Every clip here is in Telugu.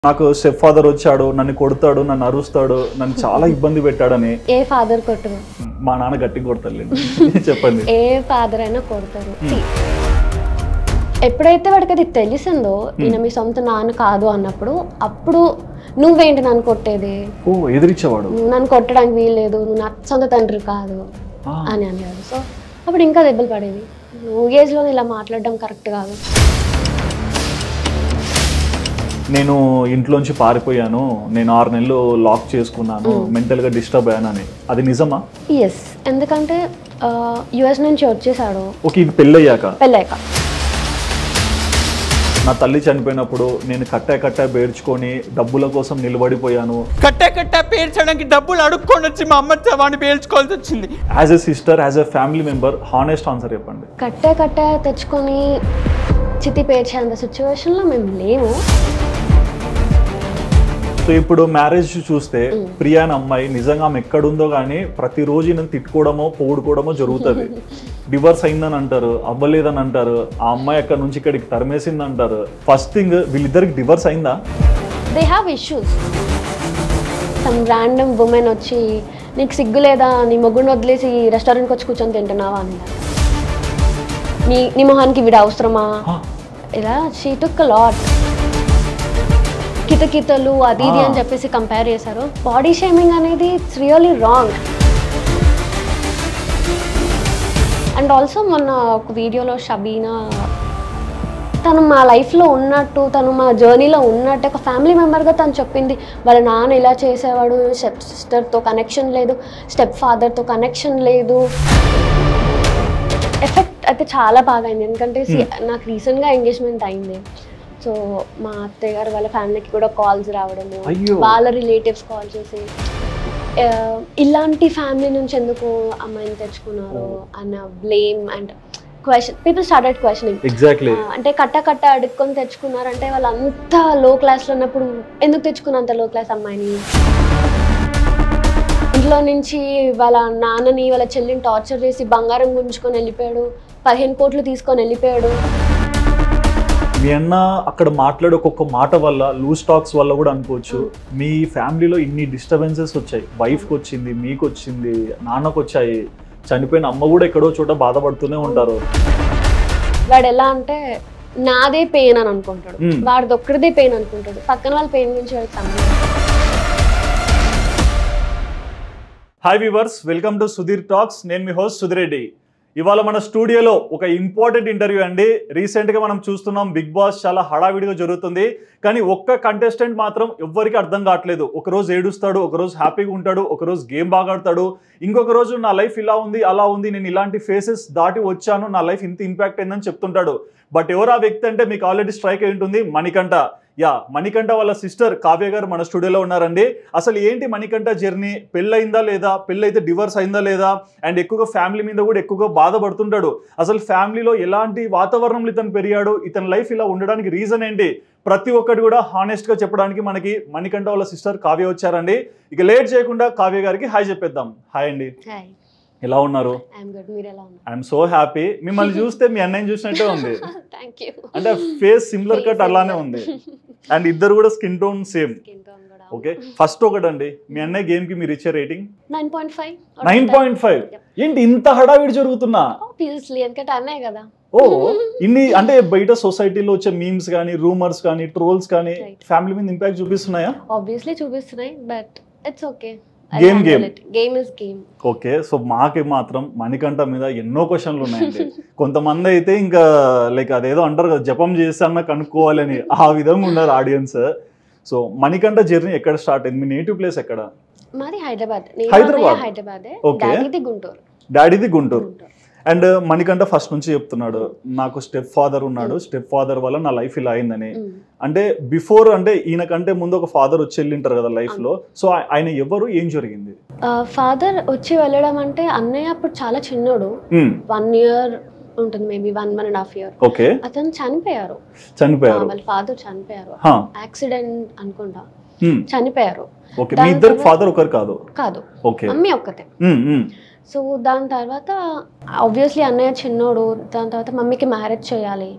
నాకు స్టెప్ ఫాదర్ వచ్చాడు నన్ను కొడతాడు నన్ను అరుస్తాడు నన్ను చాలా ఇబ్బంది పెట్టాడని ఏ ఫాదర్ కొట్టరు మా నాన్న గట్టి కొడతాడులేండి చెప్పండి ఏ ఫాదర్ అయినా కొడతారు See, ఎప్పుడైతే వాడికి అది తెలిసిందో ఈయన మీ సొంత నాన్న కాదు అన్నప్పుడు అప్పుడు నువ్వేంటి నన్ను కొట్టేది ఓ ఎదిరించేవాడు నువ్వు నన్ను కొట్టడానికి వీల్లేదు నువ్వు నా సొంత తండ్రి కాదు ఆ. అని అనేవాడు సో అప్పుడు ఇంకా దెబ్బలు పడేవి నువ్వు ఏజ్లో ఇలా మాట్లాడడం కరెక్ట్ కాదు నేను ఇంట్లోంచి పారిపోయాను నేను ఆరు నెలలు లాక్ చేసుకున్నాను మెంటల్గా డిస్టర్బ్ అయ్యానని అది నిజమా ఎస్ ఎందుకంటే యుఎస్ నుంచి వచ్చేసాడు ఓకే ఇది పెళ్ళయ్యాక పెళ్ళాక నా తల్లి చనిపోయినప్పుడు నేను కట్ట కట్ట బేర్చుకొని డబ్బుల కోసం నిలబడిపోయాను కట్ట కట్ట పేర్చడానికి డబ్బులు అడుక్కొని వచ్చి మా అమ్మ వాడిని పేల్చుకోవాల్సి వచ్చింది as a sister as a family member honest answer చెప్పండి కట్టే కట్టే తెచ్చుకొని చితి పేర్చేంత సిచ్యువేషన్లో మేము లేము సో ఇప్పుడు మ్యారేజ్ చూస్తే ప్రియా అనే అమ్మాయి నిజంగా ఆమె ఎక్కడుందో కానీ ప్రతిరోజు నేను తిట్టుకోవడమో పొగుడుకోవడమో జరుగుతుంది డివర్స్ అయిందని అంటారు అవ్వలేదని అంటారు ఆ అమ్మాయి అక్కడ నుంచి ఇక్కడికి తరిమేసింది అంటారు ఫస్ట్ థింగ్ వీళ్ళిద్దరికి డివర్స్ అయిందా they have issues some random women వచ్చి నీకు సిగ్గు లేదా నీ మొగ్గుని వదిలేసి రెస్టారెంట్కి వచ్చి కూర్చొని తింటున్నావా అని నీ నీ మొహానికి వీడు అవసరమా హా, ఇలా షీ టుక్ లాట్ కితకితలు అది ఇది అని Ah. చెప్పేసి కంపేర్ చేశారు బాడీ షేమింగ్ అనేది it's really wrong and also మొన్న ఒక వీడియోలో షబీనా తను మా లైఫ్లో ఉన్నట్టు తను మా జర్నీలో ఉన్నట్టు ఒక ఫ్యామిలీ మెంబర్గా తను చెప్పింది వాళ్ళ నాన్న ఇలా చేసేవాడు స్టెప్ సిస్టర్తో కనెక్షన్ లేదు స్టెప్ ఫాదర్తో కనెక్షన్ లేదు ఎఫెక్ట్ అయితే చాలా బాగా అయింది ఎందుకంటే see, నాకు రీసెంట్గా ఎంగేజ్మెంట్ అయింది సో మా అత్తయ్య గారు వాళ్ళ ఫ్యామిలీకి కూడా కాల్స్ రావడము అయ్యో. వాళ్ళ రిలేటివ్స్ కాల్ చేసి "ఆ, ఇలాంటి ఫ్యామిలీ నుంచి ఎందుకు అమ్మాయిని తెచ్చుకున్నారు అన్న blame and question people started questioning exactly అంటే కట్ట కట్ట అడుక్కొని తెచ్చుకున్నారంటే వాళ్ళు అంత లో క్లాస్లో ఉన్నప్పుడు ఎందుకు తెచ్చుకున్నంత లో క్లాస్ అమ్మాయిని ఇంట్లో నుంచి వాళ్ళ నాన్నని వాళ్ళ చెల్లిని టార్చర్ చేసి బంగారం గుంజుకొని వెళ్ళిపోయాడు పదిహేను కోట్లు తీసుకొని వెళ్ళిపోయాడు మీ అన్న అక్కడ మాట్లాడే ఒక్కొక్క మాట వల్ల లూజ్ టాక్స్ వల్ల కూడా అనుకోవచ్చు మీ ఫ్యామిలీలో ఇన్ని డిస్టర్బెన్సెస్ వచ్చాయి వైఫ్కి వచ్చింది మీకు వచ్చింది నాన్నకు వచ్చాయి చనిపోయిన అమ్మ కూడా ఎక్కడో చోట బాధపడుతూనే ఉంటారు వాడు ఎలా అంటే నాదే పెయిన్ అని అనుకుంటాడు Hmm. వాడిది ఒక్కడిదే పెయిన్ అనుకుంటాడు పక్కన వాళ్ళ పెయిన్ గురించి వాడికి సంబంధం లేదు. Hi viewers welcome to Sudheer talks నేను మీ హోస్ట్ సుధిరెడ్డి ఇవాళ మన స్టూడియోలో ఒక ఇంపార్టెంట్ ఇంటర్వ్యూ అండి రీసెంట్గా మనం చూస్తున్నాం బిగ్ బాస్ చాలా హడావిడిగా జరుగుతుంది కానీ ఒక్క కంటెస్టెంట్ మాత్రం ఎవ్వరికి అర్థం కావట్లేదు ఒక రోజు ఏడుస్తాడు ఒక రోజు హ్యాపీగా ఉంటాడు ఒక రోజు గేమ్ బాగా ఆడతాడు ఇంకొక రోజు నా లైఫ్ ఇలా ఉంది అలా ఉంది నేను ఇలాంటి ఫేసెస్ దాటి వచ్చాను నా లైఫ్ ఇంత ఇంపాక్ట్ అయిందని చెప్తుంటాడు బట్ ఎవరు ఆ వ్యక్తి అంటే మీకు ఆల్రెడీ స్ట్రైక్ అయి ఉంటుంది మణికంఠ యా మణికంఠ వాళ్ళ సిస్టర్ కావ్య గారు మన స్టూడియోలో ఉన్నారండి అసలు ఏంటి మణికంఠ జర్నీ పెళ్ళయిందా లేదా పెళ్ళైతే డివర్స్ అయిందా లేదా అండ్ ఎక్కువగా ఫ్యామిలీ మీద కూడా ఎక్కువగా బాధపడుతుంటాడు అసలు ఫ్యామిలీలో ఎలాంటి వాతావరణంలో ఇతను పెరిగాడు ఇతని లైఫ్ ఇలా ఉండడానికి రీజన్ ఏంటి ప్రతి ఒక్కటి కూడా హానెస్ట్ గా చెప్పడానికి మనకి మణికంఠ వాళ్ళ సిస్టర్ కావ్య వచ్చారండి ఇక లేట్ చేయకుండా కావ్య గారికి హాయ్ చెప్పేద్దాం హాయ్ అండి హాయ్ ఎలా ఉన్నారు ఐఎమ్ గుడ్ మీరు ఎలా ఉన్నారు ఐఎమ్ సో హ్యాపీ మిమ్మల్ని చూస్తే మీ అన్నయ్య చూసినట్టే ఉంది థ్యాంక్ యూ అంటే ఫేస్ సిమిలర్ కట్ అలానే ఉంది అండ్ ఇద్దరు కూడా skin tone same skin tone కూడా ఓకే ఫస్ట్ ఒకటండి మీ అన్నయ్య గేమ్ కి మీరు ఇచ్చే rating nine point five nine point five ఏంటి ఇంత హడావిడి జరుగుతున్నా ఆబ్వియస్లీ ఎందుకంటే అన్నాయి కదా ఓ ఇన్ని అంటే బయట సొసైటీలో వచ్చే మీమ్స్ కానీ రూమర్స్ కానీ ట్రోల్స్ కానీ Right. ఫ్యామిలీ మీద ఇంపాక్ట్ చూపిస్తున్నాయా ఆబ్వియస్లీ చూపిస్తున్నాయి but it's okay Game, game. Game is game okay so మాకి మాత్రం మణికంఠ మీద ఎన్నో క్వశ్చన్లు ఉన్నాయండి కొంతమంది అయితే ఇంకా లైక్ అదేదో అంటారు కదా జపం చేస్తాన్న కనుక్కోవాలని ఆ విధంగా ఉన్నారు ఆడియన్స్ సో మణికంఠ జర్నీ ఎక్కడ స్టార్ట్ అయింది మీ నేటివ్ ప్లేస్ ఎక్కడ మాది హైదరాబాద్ హైదరాబాద్. హైదరాబాద్ Okay. డాడీది గుంటూరు డాడీది గుంటూరు గుంటూరు అండ్ మణికంఠ ఫస్ట్ నుంచి చెప్తున్నాడు నాకు స్టెప్ ఫాదర్ ఉన్నాడు స్టెప్ ఫాదర్ వల్ల నా లైఫ్ ఇలా అయిందని Mm. అంటే బిఫోర్ అంటే ఈయనకంటే ముందు ఒక ఫాదర్ వచ్చి వెళ్ళింటారు కదా లైఫ్ లో సో ఆ- ఆయన ఎవరు ఏం జరిగింది ఫాదర్ వచ్చి వెళ్ళడం అంటే అన్నయ్య అప్పుడు చాలా చిన్నోడు వన్ ఇయర్ ఉంటుంది maybe one one and half year okay అతను చనిపోయారు చనిపోయారు వాళ్ళ ఫాదర్ చనిపోయారు హా, యాక్సిడెంట్ అనుకుంటా hmm, చనిపోయారు ఓకే మీ దాని ఇద్దరు తర్వాత- ఫాదర్ ఒకరు కాదు కాదు ఓకే మమ్మీ ఒక్కతే ఉమ్, ఉమ్, సో దాని తర్వాత ఆబ్వియస్లీ అన్నయ్య చిన్నోడు దాని తర్వాత మమ్మీకి మ్యారేజ్ చేయాలి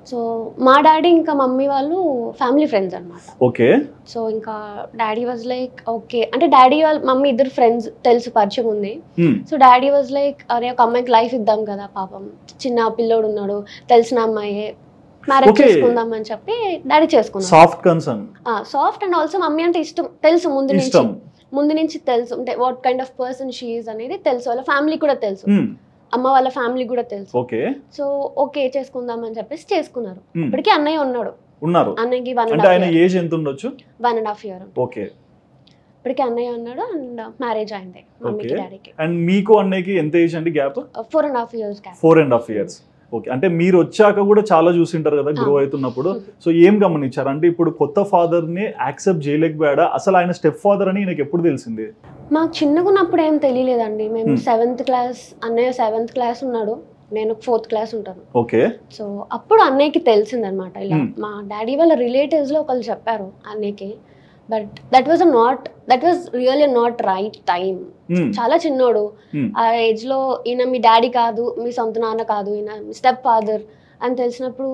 సో మా డాడీ ఇంకా మమ్మీ వాళ్ళు ఫ్యామిలీ ఫ్రెండ్స్ అనమాట ఓకే సో ఇంకా డాడీ వాజ్ లైక్ ఓకే అంటే డాడీ వాళ్ళ మమ్మీ ఇద్దరు ఫ్రెండ్స్ తెలుసు పరిచయం ఉంది um, so daddy was like అరే ఒక అమ్మాయికి లైఫ్ ఇద్దాం కదా పాపం చిన్న పిల్లోడు ఉన్నాడు తెలిసిన అమ్మాయి మ్యారేజ్ Okay. చేసుకుందాం అని చెప్పి డాడీ చేసుకున్నాం soft concern soft and also mummy అంటే ఇష్టం తెలుసు ముందు నుంచి ఇష్టం ముందు నుంచి తెలుసు అంటే what kind of person she అనేది తెలుసు వాళ్ళ ఫ్యామిలీ కూడా తెలుసు ఉమ్, అమ్మ వాళ్ళ ఫ్యామిలీ కూడా తెలుసు ఓకే సో ఓకే చేసుకుందాం అని చెప్పేసి చేసుకున్నారు ఉమ్, ఇప్పటికీ అన్నయ్య ఉన్నాడు ఉన్నారు అన్నయ్యకి వన్ అంటే అండ్ ఆయన హాఫ్ ఇయర్ ఏజ్ ఎంత ఉండొచ్చు one and half year okay ఇప్పటికీ అన్నయ్య ఉన్నాడు అండ్ మ్యారేజ్ అయింది మమ్మీకి Okay. డాడీకి అండ్ మీకు అన్నయ్యకి ఎంత ఏజ్ అండి gap four and half years gap four and half years okay అంటే మీరు వచ్చాక కూడా చాలా చూసింటారు కదా గ్రో ఆ. అవుతున్నప్పుడు సో ఏం గమనించారు అంటే ఇప్పుడు కొత్త ఫాదర్ ని యాక్సెప్ట్ చేయలేకపోయాడా అసలు ఆయన స్టెప్ ఫాదర్ అని నాకు ఎప్పుడు తెలిసింది మాకు చిన్నగా ఉన్నప్పుడు ఏం తెలియలేదండి మేము Hmm. సెవెంత్ క్లాస్ అన్నయ్య సెవెంత్ క్లాస్ ఉన్నాడు నేను ఫోర్త్ క్లాస్ ఉంటాను ఓకే సో అప్పుడు అన్నయ్యకి తెలిసిందనమాట ఇలా Hmm. మా డాడీ వాళ్ళ రిలేటివ్స్లో ఒకళ్ళు చెప్పారు అన్నయ్యకి but that was a not that was really not right time చాలా చిన్నోడు Hmm. ఆ ఏజ్ లో ఈయన మీ డాడీ కాదు మీ సొంత నాన్న కాదు ఈయన మీ స్టెప్ ఫాదర్ అని తెలిసినప్పుడు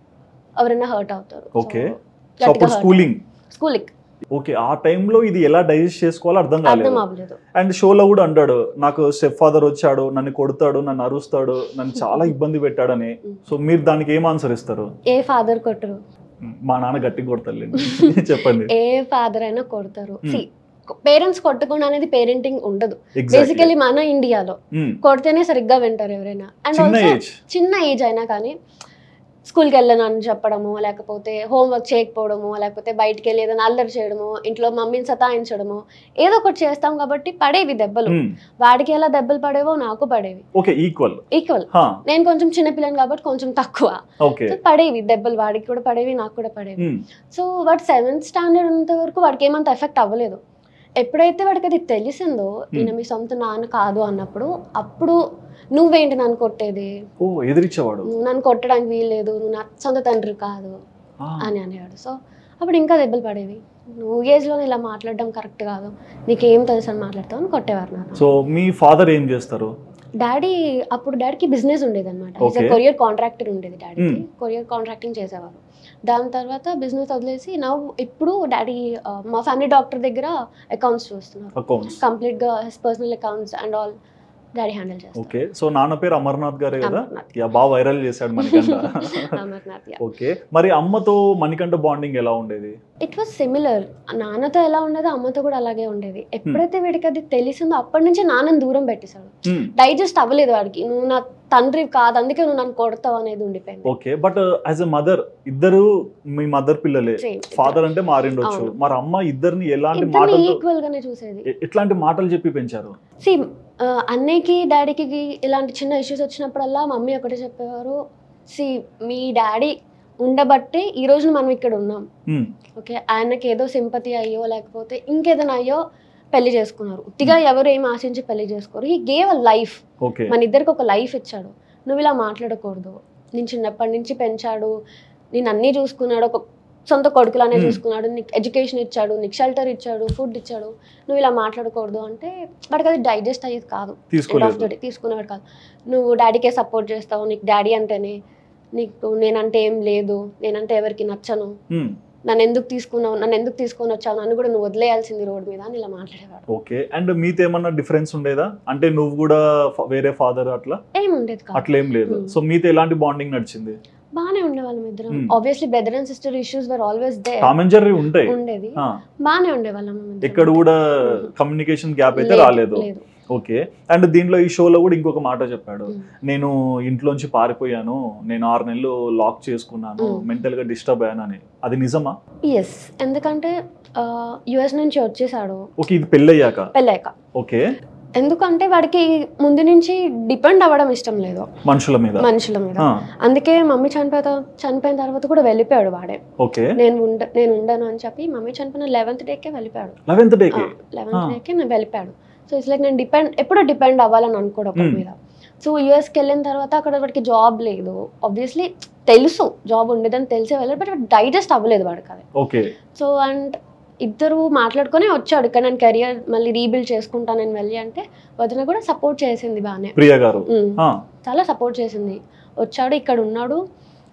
ఎవరైనా హర్ట్ అవుతారు Okay. సో అప్పుడు స్కూలింగ్ స్కూలింగ్ ఓకే ఆ టైంలో ఇది ఎలా డైజెస్ట్ చేసుకోవాలో అర్థం అర్థం కాలేదు అవ్వలేదు అండ్ షోలో కూడా అంటాడు నాకు స్టెప్ ఫాదర్ వచ్చాడు నన్ను కొడతాడు నన్ను అరుస్తాడు నన్ను చాలా ఇబ్బంది పెట్టాడని సో మీరు దానికి ఏం ఆన్సర్ ఇస్తారు ఏ ఫాదర్ కొట్టరు మా నాన్న గట్టి కొడతాడులేండి చెప్పండి ఏ ఫాదర్ అయినా కొడతారు Hmm. పేరెంట్స్ కొట్టకుండా అనేది పేరెంటింగ్ ఉండదు ఎగ్జాక్ట్లీ బేసికలీ మన ఇండియాలో కొడితేనే సరిగ్గా వింటారు ఎవరైనా అండ్ చిన్న ఆల్సో ఏజ్ చిన్న ఏజ్ అయినా కానీ స్కూల్కి వెళ్ళను అని చెప్పడము లేకపోతే హోంవర్క్ చేయకపోవడము లేకపోతే బయటికి వెళ్ళి ఏదైనా అల్లరి చేయడము ఇంట్లో మమ్మీని సతాయించడము ఏదో ఒకటి చేస్తాం కాబట్టి పడేవి దెబ్బలు వాడికి ఎలా దెబ్బలు పడేవో నాకు పడేవి ఓకే ఈక్వల్ ఈక్వల్ నేను కొంచెం చిన్నపిల్లని కాబట్టి కొంచెం తక్కువ ఓకే సో పడేవి దెబ్బలు వాడికి కూడా పడేవి నాకు కూడా పడేవి సో వాడు సెవెంత్ స్టాండర్డ్ ఉన్నంత వరకు వాడికి ఏమంత ఎఫెక్ట్ అవ్వలేదు ఎప్పుడైతే వాడికి అది తెలిసిందో ఈయన మీ సొంత నాన్న కాదు అన్నప్పుడు అప్పుడు నువ్వేంటి నన్ను కొట్టేది ఓ ఎదిరించేవాడు నువ్వు నన్ను కొట్టడానికి వీల్లేదు నువ్వు నా సొంత తండ్రి కాదు ఆ, అని అనేవాడు సో అప్పుడు ఇంకా దెబ్బలు పడేవి నువ్వు ఏజ్లో ఇలా మాట్లాడడం కరెక్ట్ కాదు నీకేం తెలుసు అని మాట్లాడతావు అని కొట్టేవారు నాకు సో మీ ఫాదర్ ఏం చేస్తారు డాడీ అప్పుడు డాడీకి బిజినెస్ ఉండేది అనమాట Okay. కొరియర్ కాంట్రాక్టర్ ఉండేది డాడీకి Hmm. కొరియర్ కాంట్రాక్టింగ్ చేసేవారు దాని తర్వాత బిజినెస్ వదిలేసి నా ఇప్పుడు డాడీ మా ఫ్యామిలీ డాక్టర్ దగ్గర అకౌంట్స్ చూస్తున్నారు అకౌంట్స్ కంప్లీట్గా personal accounts and all daddy handle చేస్తారు ఓకే సో నాన్న పేరు అమర్నాథ్ గారే కదా అమర్నాథ్. యా బాగా వైరల్ చేశాడు మణికంఠ అమర్నాథ్ ఓకే మరి అమ్మతో మణికంఠ బాండింగ్ ఎలా ఉండేది ఇట్ వాస్ సిమిలర్ నాన్నతో ఎలా ఉండేదో అమ్మతో కూడా అలాగే ఉండేది ఎప్పుడైతే వీడికి అది తెలిసిందో అప్పటి నుంచి నాన్నని దూరం పెట్టేశాడు Hmm. డైజెస్ట్ అవ్వలేదు వాడికి నువ్వు నా తండ్రి కాదు అందుకే నువ్వు నన్ను కొడతావు అనేది ఉండిపోయింది okay but as a mother ఇద్దరు మీ మదర్ పిల్లలే Same. ఫాదర్ అంటే మారిండొచ్చు అవును. మరి అమ్మ ఇద్దరిని ఎలాంటి ఇద్దరిని మాటలతో ఈక్వల్ గానే చూసేది ఎ- ఎట్లాంటి మాటలు చెప్పి పెంచారు సి అన్నయ్యకి డాడీకి ఇలాంటి చిన్న ఇష్యూస్ వచ్చినప్పుడల్లా మమ్మీ ఒకటే చెప్పేవారు సి మీ డాడీ ఉండబట్టే ఈ రోజు మనం ఇక్కడ ఉన్నాం Hmm. ఓకే ఆయనకి ఏదో సింపతి అయ్యో లేకపోతే ఇంకేదైనా అయ్యో పెళ్లి చేసుకున్నారు ఉత్తిగా ఎవరు ఏం ఆశించి పెళ్లి చేసుకోరు ఈ గేవ్ అ లైఫ్ ఓకే మన ఇద్దరికి ఒక లైఫ్ ఇచ్చాడు నువ్వు ఇలా మాట్లాడకూడదు నేను చిన్నప్పటి నుంచి పెంచాడు నేను అన్నీ చూసుకున్నాడు ఒక సొంత కొడుకులానే Hmm. చూసుకున్నాడు నీకు ఎడ్యుకేషన్ ఇచ్చాడు నీకు షెల్టర్ ఇచ్చాడు ఫుడ్ ఇచ్చాడు నువ్వు ఇలా మాట్లాడకూడదు అంటే వాడికి అది డైజెస్ట్ అయ్యేది కాదు ఎండ్ ఆఫ్ తీసుకోలేదు ద డే తీసుకునేవాడు కాదు నువ్వు డాడీకే సపోర్ట్ చేస్తావు నీకు డాడీ అంటేనే నీకు నేనంటే ఏం లేదు నేనంటే ఎవరికి నచ్చను Hmm. నన్ను ఎందుకు తీసుకున్నావు నన్ను ఎందుకు తీసుకొని వచ్చావు నన్ను కూడా నువ్వు వదిలేయాల్సింది రోడ్ మీద అని ఇలా మాట్లాడేవాడు ఓకే అండ్ మీతో ఏమన్నా డిఫరెన్స్ ఉండేదా అంటే నువ్వు కూడా ఫ- వేరే ఫాదర్ అట్లా ఏం ఉండేది కాదు అట్లేం లేదు Hmm. సో మీతో ఎలాంటి బాండింగ్ నడిచింది బాగానే ఉండేవాళ్ళం ఇద్దరం Hmm. Obviously brother and sister issues were always they Tom and Jerry ఉంటాయి ఉండేది ఆ, బాగానే ఉండేవాళ్ళం మేము ఇద్దరం. ఎక్కడ కూడా Hmm. కమ్యూనికేషన్ గ్యాప్ అయితే లేదు, రాలేదు లేదు ఓకే అండ్ దీంట్లో ఈ షోలో కూడా ఇంకొక మాట చెప్పాడు Hmm. నేను ఇంట్లోంచి పారిపోయాను నేను ఆరు నెలలు లాక్ చేసుకున్నాను Hmm. మెంటల్ గా డిస్టర్బ్ అయ్యాను అని అది నిజమా ఎస్ ఎందుకంటే యుఎస్ నుంచి వచ్చేసాడు ఓకే ఇది పెళ్ళయ్యాక పెళ్ళాక ఓకే ఎందుకంటే వాడికి ముందు నుంచి డిపెండ్ అవ్వడం ఇష్టం లేదు మనుషుల మీద మనుషుల మీద ఆ, అందుకే మమ్మీ చనిపోతా చనిపోయిన తర్వాత కూడా వెళ్ళిపోయాడు వాడే ఓకే నేను ఉండ నేను ఉండను అని చెప్పి మమ్మీ చనిపోయిన లెవెన్త్ డేకే వెళ్ళిపోయాడు లెవెన్త్ డేకి లెవెన్త్ Ah. డేకే నేను వెళ్ళిపోయాడు సో ఇట్స్ లైక్ నేను డిపెండ్ ఎప్పుడో డిపెండ్ అవ్వాలని అనుకోడు ఒకరి Hmm. మీద సో యూఎస్కి వెళ్ళిన తర్వాత అక్కడ వాడికి జాబ్ లేదు ఆబ్వియస్లీ తెలుసు జాబ్ ఉండేదని తెలిసే వెళ్ళాడు బట్ డైజెస్ట్ అవ్వలేదు వాడికి అది ఓకే సో అండ్ ఇద్దరు మాట్లాడుకొని వచ్చాడు ఇక్కడ నేను కెరియర్ మళ్ళీ రీబిల్డ్ చేసుకుంటాను నేను వెళ్ళి అంటే వదిన కూడా సపోర్ట్ చేసింది బాగానే ప్రియ గారు ఉమ్. ఆ, చాలా సపోర్ట్ చేసింది వచ్చాడు ఇక్కడ ఉన్నాడు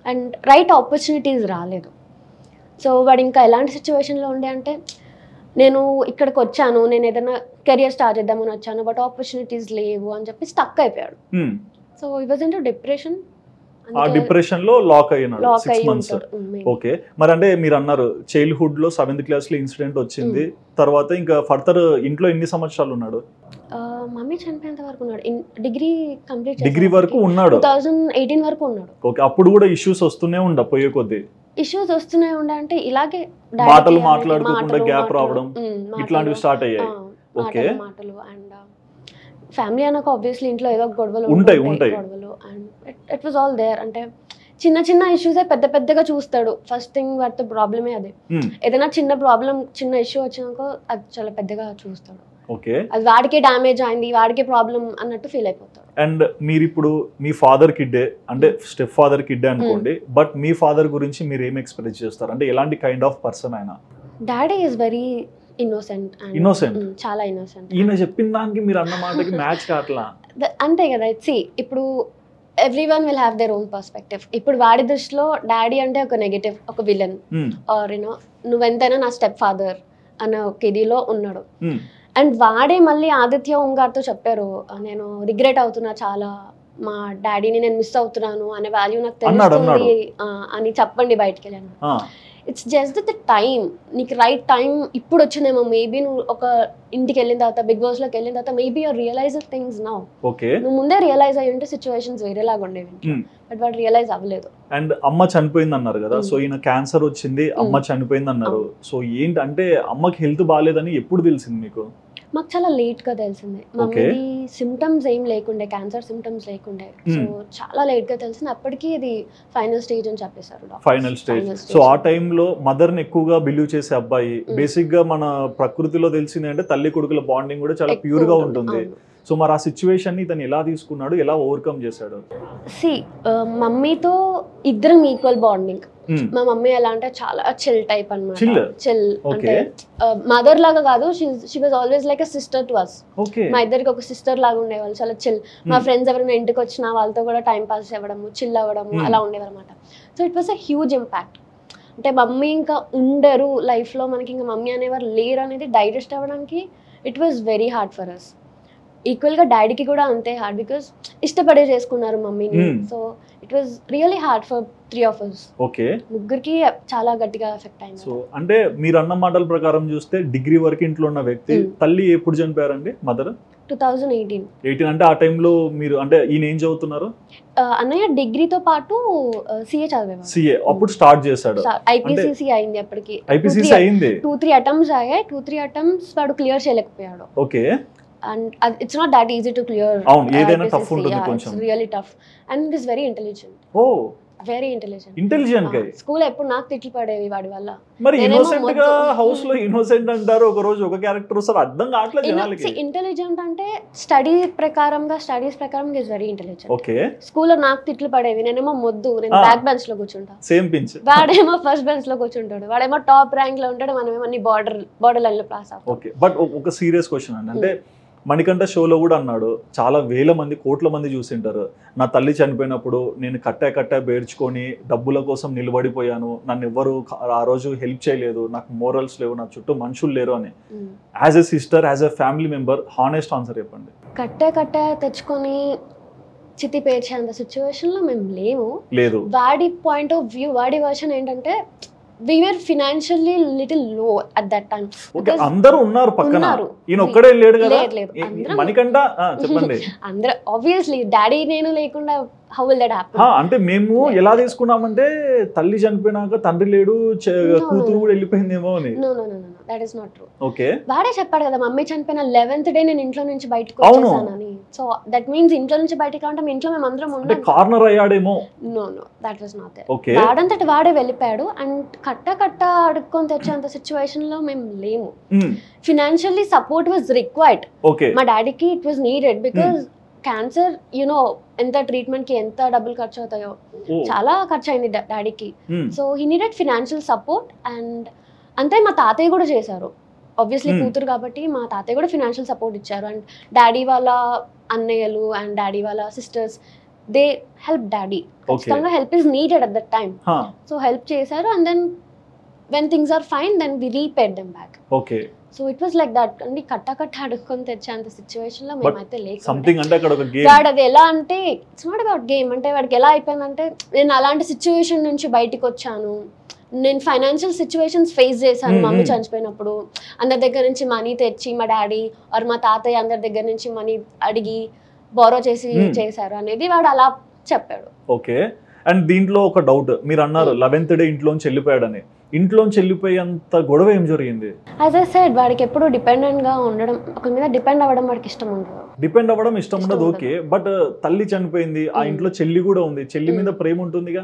అండ్ రైట్ ఆపర్చునిటీస్ రాలేదు సో వాడు ఇంకా ఎలాంటి సిచ్యువేషన్లో ఉండే అంటే నేను ఇక్కడికి వచ్చాను నేను ఏదైనా కెరియర్ స్టార్ట్ చేద్దామని వచ్చాను బట్ ఆపర్చునిటీస్ లేవు అని చెప్పి స్టక్ అయిపోయాడు Hmm. సో ఈ వాజ్ ఇంటూ డిప్రెషన్ ఆ డిప్రెషన్ లో లాక్ అయినాడు లాక్ సిక్స్ అయ్యి మంత్స్ ఉంటాడు Mm, maybe. ఓకే మరి అంటే మీరు అన్నారు చైల్డ్హుడ్ లో సెవెంత్ క్లాస్ లో ఇన్సిడెంట్ వచ్చింది తర్వాత ఇంకా ఫర్దర్ ఇంట్లో ఎన్ని సంవత్సరాలు ఉన్నాడు ఆ, మమ్మీ చనిపోయేంత వరకు ఉన్నాడు డిగ్రీ కంప్లీట్ డిగ్రీ వరకు ఉన్నాడు టూ థౌజండ్ ఎయిటీన్ వరకు ఉన్నాడు ఓకే అప్పుడు కూడా ఇష్యూస్ వస్తూనే ఉండ పోయే కొద్దీ ఇష్యూస్ వస్తూనే ఉండే అంటే ఇలాగే మాటలు daddy కి మాట్లాడుకోకుండా మాటలు, gap మాటలు, రావడం, ఉమ్, మాటలు, ఇట్లాంటివి స్టార్ట్ ఆ, అయ్యాయి ఓకే. మాటలు మాటలు అండ్ ఫ్యామిలీ అన్నాక ఆబ్వియస్లీ ఇంట్లో ఏదో ఒక గొడవలు ఉంటాయి, ఉంటుంటాయి, ఉంటాయి. గొడవలు and it was all there అంటే చిన్న చిన్న ఇష్యూసే పెద్ద పెద్దగా చూస్తాడు ఫస్ట్ థింగ్ వాటితో ప్రాబ్లమే అదే Hmm. ఏదైనా చిన్న ప్రాబ్లం చిన్న ఇష్యూ వచ్చినాక అది చాలా పెద్దగా చూస్తాడు ఓకే అది వాడికే డ్యామేజ్ అయింది వాడికే ప్రాబ్లం అన్నట్టు ఫీల్ అయిపోతాడు అండ్ మీరు ఇప్పుడు మీ ఫాదర్ కిడ్డే అంటే స్టెప్ ఫాదర్ కిడ్డే అనుకోండి బట్ మీ ఫాదర్ గురించి మీరు ఏం ఎక్స్పెక్ట్ చేస్తారు అంటే ఎలాంటి కైండ్ ఆఫ్ పర్సన్ ఆయన daddy is very innocent Innocent? చాలా ఇన్నోసెంట్ ఈయన చెప్పిన దానికి మీరు అన్న మాటకి మ్యాచ్ కావట్లా ద- అంతే కదా సి ఇప్పుడు every one will have their own perspective ఇప్పుడు వాడి దృష్టిలో డాడీ అంటే ఒక నెగటివ్ ఒక విలన్ Hmm. ఆర్ యూనో నువ్వెంతైనా నా స్టెప్ ఫాదర్ అన్న ఒక ఇదిలో ఉన్నాడు Hmm. అండ్ వాడే మళ్ళీ ఆదిత్య ఓం గారితో చెప్పారు "ఆ, నేను రిగ్రెట్ అవుతున్నా చాలా మా డాడీని నేను మిస్ అవుతున్నాను అనే వాల్యూ నాకు అన్నాడు, తెలుస్తుంది ఆ, అని చెప్పండి బయటికి వెళ్ళాను ఆ, ఇట్స్ జస్ట్ ద టైం నీకు రైట్ టైం ఇప్పుడు వచ్చిందేమో మేబీ నువ్వు ఒక ఇంటికి వెళ్ళిన తర్వాత బిగ్ బాస్ లోకి వెళ్ళిన తర్వాత maybe your realise things now okay నువ్వు ముందే రియలైజ్ అయ్యి ఉంటే సిచ్యువేషన్స్ వేరేలాగా ఉండేవి Hmm. బట్ వాడు రియలైజ్ అవ్వలేదు అండ్ అమ్మ చనిపోయింది అన్నారు కదా Hmm. సో ఈయన క్యాన్సర్ వచ్చింది అమ్మ చనిపోయింది అన్నారు సో ఏంటి అంటే అమ్మకి హెల్త్ బాగాలేదని ఎప్పుడు తెలిసింది మీకు మాకు చాలా లేట్ గా తెలిసింది Okay. మమ్మీది సిమ్టమ్స్ ఏం లేకుండే క్యాన్సర్ సిమ్టమ్స్ లేకుండే సో Hmm. చాలా లేట్ గా తెలిసింది అప్పటికి ఇది ఫైనల్ స్టేజ్ అని చెప్పేశారు doctors. Final stage Final stage. So ఆ టైంలో మదర్ ని ఎక్కువగా బిలీవ్ చేసే అబ్బాయి బేసిక్ గా మన ప్రకృతిలో తెలిసింది అంటే తల్లి కొడుకుల బాండింగ్ కూడా చాలా ఎక్కువ ప్యూర్ గా ఉంటుంది అవును. సో మరి ఆ సిచ్యువేషన్ ని ఇతను ఎలా తీసుకున్నాడు ఎలా ఓవర్కమ్ చేశాడు సి మమ్మీతో ఇద్దరం ఈక్వల్ బాండింగ్ Hmm. మా మమ్మీ ఎలా అంటే చాలా చిల్ టైప్ Chill? అనమాట చిల్ అంటే Okay. మదర్ లాగా కాదు she was always like a sister to us okay మా ఇద్దరికి ఒక సిస్టర్ లాగా ఉండేవాళ్ళు చాలా చిల్ మా Hmm. ఫ్రెండ్స్ ఎవరైనా ఇంటికి వచ్చినా వాళ్ళతో కూడా టైం పాస్ అవ్వడము చిల్ అవ్వడము Hmm. అలా ఉండేవారు అనమాట so it was a huge impact అంటే మమ్మీ ఇంకా ఉండరు లైఫ్లో మనకి ఇంకా మమ్మీ అనేవారు లేరు అనేది డైజెస్ట్ అవ్వడానికి it was very hard for us ఈక్వల్గా డాడీకి కూడా అంతే హార్డ్ బికాస్ ఇష్టపడే చేసుకున్నారు మమ్మీని Hmm. So it was really hard for three of us okay ముగ్గురికి చాలా గట్టిగా ఎఫెక్ట్ అయింది సో అంటే మీరు అన్న మాటల ప్రకారం చూస్తే డిగ్రీ వరకు ఇంట్లో ఉన్న వ్యక్తి Hmm. తల్లి ఎప్పుడు చనిపోయారండి mother two thousand eighteen eighteen అంటే ఆ టైంలో మీరు అంటే ఈయన ఏం చదువుతున్నారు అన్నయ్య డిగ్రీతో పాటు సిఏ చదివేవాడు సిఏ అప్పుడు స్టార్ట్ చేశాడు ఐపీసీసీ అయింది అప్పటికి ఐపీసీసీ అయింది టూ త్రీ అటెంప్ట్స్ అయ్యాయి టూ త్రీ అటెంప్ట్స్ వాడు క్లియర్ చేయలేకపోయాడు okay and it's not that easy to clear అవును, ఏదైనా tough ఉంటుంది కొంచెం. Really tough and is very intelligent oh very intelligent intelligent గా స్కూల్ ఎప్పుడు నాకు తిట్లు పడేవి వాడి వల్ల మరి నేనేమో ఇన్నోసెంట్ గా మొద్దు. హౌస్ లో ఇన్నోసెంట్ అంటారు ఒక రోజు ఒక క్యారెక్టర్ వస్తారు అర్థం కావట్లేదు జనాలకి ఇంటెలిజెంట్ అంటే స్టడీ ప్రకారంగా స్టడీస్ ప్రకారం ఇస్ వెరీ ఇంటెలిజెంట్ ఓకే స్కూల్లో నాకు తిట్లు పడేవి నేనేమో మొద్దు నేను Ah. బ్యాక్ బెంచ్ లో కూర్చుంటా సేమ్ పించ్ వాడేమో ఫస్ట్ బెంచ్ లో కూర్చుంటాడు వాడేమో టాప్ ర్యాంక్ లో ఉంటాడు మనమేమో అన్ని బార్డర్ బార్డర్ లైన్ లో పాస్ అవుతాం ఓకే బట్ ఒక సీరియస్ క్వశ్చన్ అండి అంటే మణికంఠ షోలో కూడా అన్నాడు చాలా వేల మంది కోట్ల మంది చూసింటారు నా తల్లి చనిపోయినప్పుడు నేను కట్టా కట్టా బేర్చుకొని డబ్బుల కోసం నిలబడిపోయాను నన్ను ఎవ్వరు ఆ రోజు హెల్ప్ చేయలేదు నాకు మోరల్స్ లేవు నా చుట్టూ మనుషులు లేరు అని Mm. As a sister as a family member honest answer చెప్పండి కట్టే కట్టే తెచ్చుకొని చితి పేర్చేంత సిచ్యువేషన్ లో మేము లేము లేదు వాడి పాయింట్ ఆఫ్ వ్యూ వాడి వర్షన్ ఏంటంటే we are financially little low at that time okay అందరూ ఉన్నారు పక్కన ఉన్నారు. ఈయన ఒక్కడే లేడు కదా లేదు, లేదు. ఈ- అందరం- మణికంఠ ఆ, చెప్పండి అందరూ ఆబ్వియస్లీ డాడీ నేను లేకుండా how will that ah, happen అంటే మేము ఎలా తీసుకున్నామంటే తల్లి చనిపోయినాక తండ్రి లేడు చ- No, కూతురు no. కూడా వెళ్ళిపోయిందేమో అని no no no no that is not true okay వాడే చెప్పాడు కదా మమ్మీ చనిపోయిన లెవెన్త్ డే నేను ఇంట్లో నుంచి బయటకు అవును. వచ్చేసానని సో దట్ మీన్స్ ఇంట్లో నుంచి బయటకు అంటే మీ ఇంట్లో మేము అందరం అంటే ఉన్నాం కార్నర్ అయ్యాడేమో no no that was not okay వాడంతటి వాడే వెళ్ళిపోయాడు అండ్ కట్ట కట్ట అడుక్కొని తెచ్చేంత సిచ్యువేషన్ లో మేము లేము um, financially support was required okay మా డాడీకి it was needed because cancer you know ఎంత ట్రీట్మెంట్ కి ఎంత డబ్బులు ఖర్చు అవుతాయో ఓ, చాలా ఖర్చు అయింది డా- డాడీకి um, so he needed financial support and అంతే మా తాతయ్య కూడా చేశారు ఆబ్వియస్లీ Hmm. కూతురు కాబట్టి మా తాతయ్య కూడా ఫినాన్షియల్ సపోర్ట్ ఇచ్చారు అండ్ డాడీ వాళ్ళ అన్నయ్యలు అండ్ డాడీ వాళ్ళ సిస్టర్స్ దే హెల్ప్ డాడీ ఖచ్చితంగా help is needed at that time హా, సో హెల్ప్ చేశారు and then when things are fine then we repaid them back okay so it was like that అండి కట్ట కట్ట అడుక్కొని తెచ్చేంత సిచ్యువేషన్ లో But మేమైతే లేకుండా సంథింగ్ అంటే అక్కడ ఒక గేమ్ వాడు అది ఎలా అంటే ఇట్స్ నాట్ అబౌట్ గేమ్ అంటే వాడికి ఎలా అయిపోయిందంటే నేను అలాంటి సిచ్యువేషన్ నుంచి బయటికి వచ్చాను నేను ఫైనాన్షియల్ సిచ్యువేషన్స్ ఫేస్ చేశాను Hmm, మమ్మీ hmm. చనిపోయినప్పుడు అందరి దగ్గర నుంచి మనీ తెచ్చి మా డాడీ ఆర్ మా తాతయ్య అందరి దగ్గర నుంచి మనీ అడిగి బోరో చేసి Hmm. చేశారు అనేది వాడు అలా చెప్పాడు ఓకే అండ్ దీంట్లో ఒక డౌట్ మీరు అన్నారు లెవెన్త్ డే ఇంట్లోంచి వెళ్ళిపోయాడని ఇంట్లోంచి వెళ్ళిపోయేంత గొడవ ఏం జరిగింది యాజ్ ఐ సైడ్ వాడికి ఎప్పుడు డిపెండెంట్ గా ఉండడం ఒకరి మీద డిపెండ్ అవ్వడం వాడికి ఇష్టం ఉండదు డిపెండ్ అవ్వడం ఇష్టం ఉండదు ఇష్టం ఓకే బట్ తల్లి చనిపోయింది ఆ Hmm. ఇంట్లో చెల్లి కూడా ఉంది చెల్లి మీద Hmm. ప్రేమ ఉంటుందిగా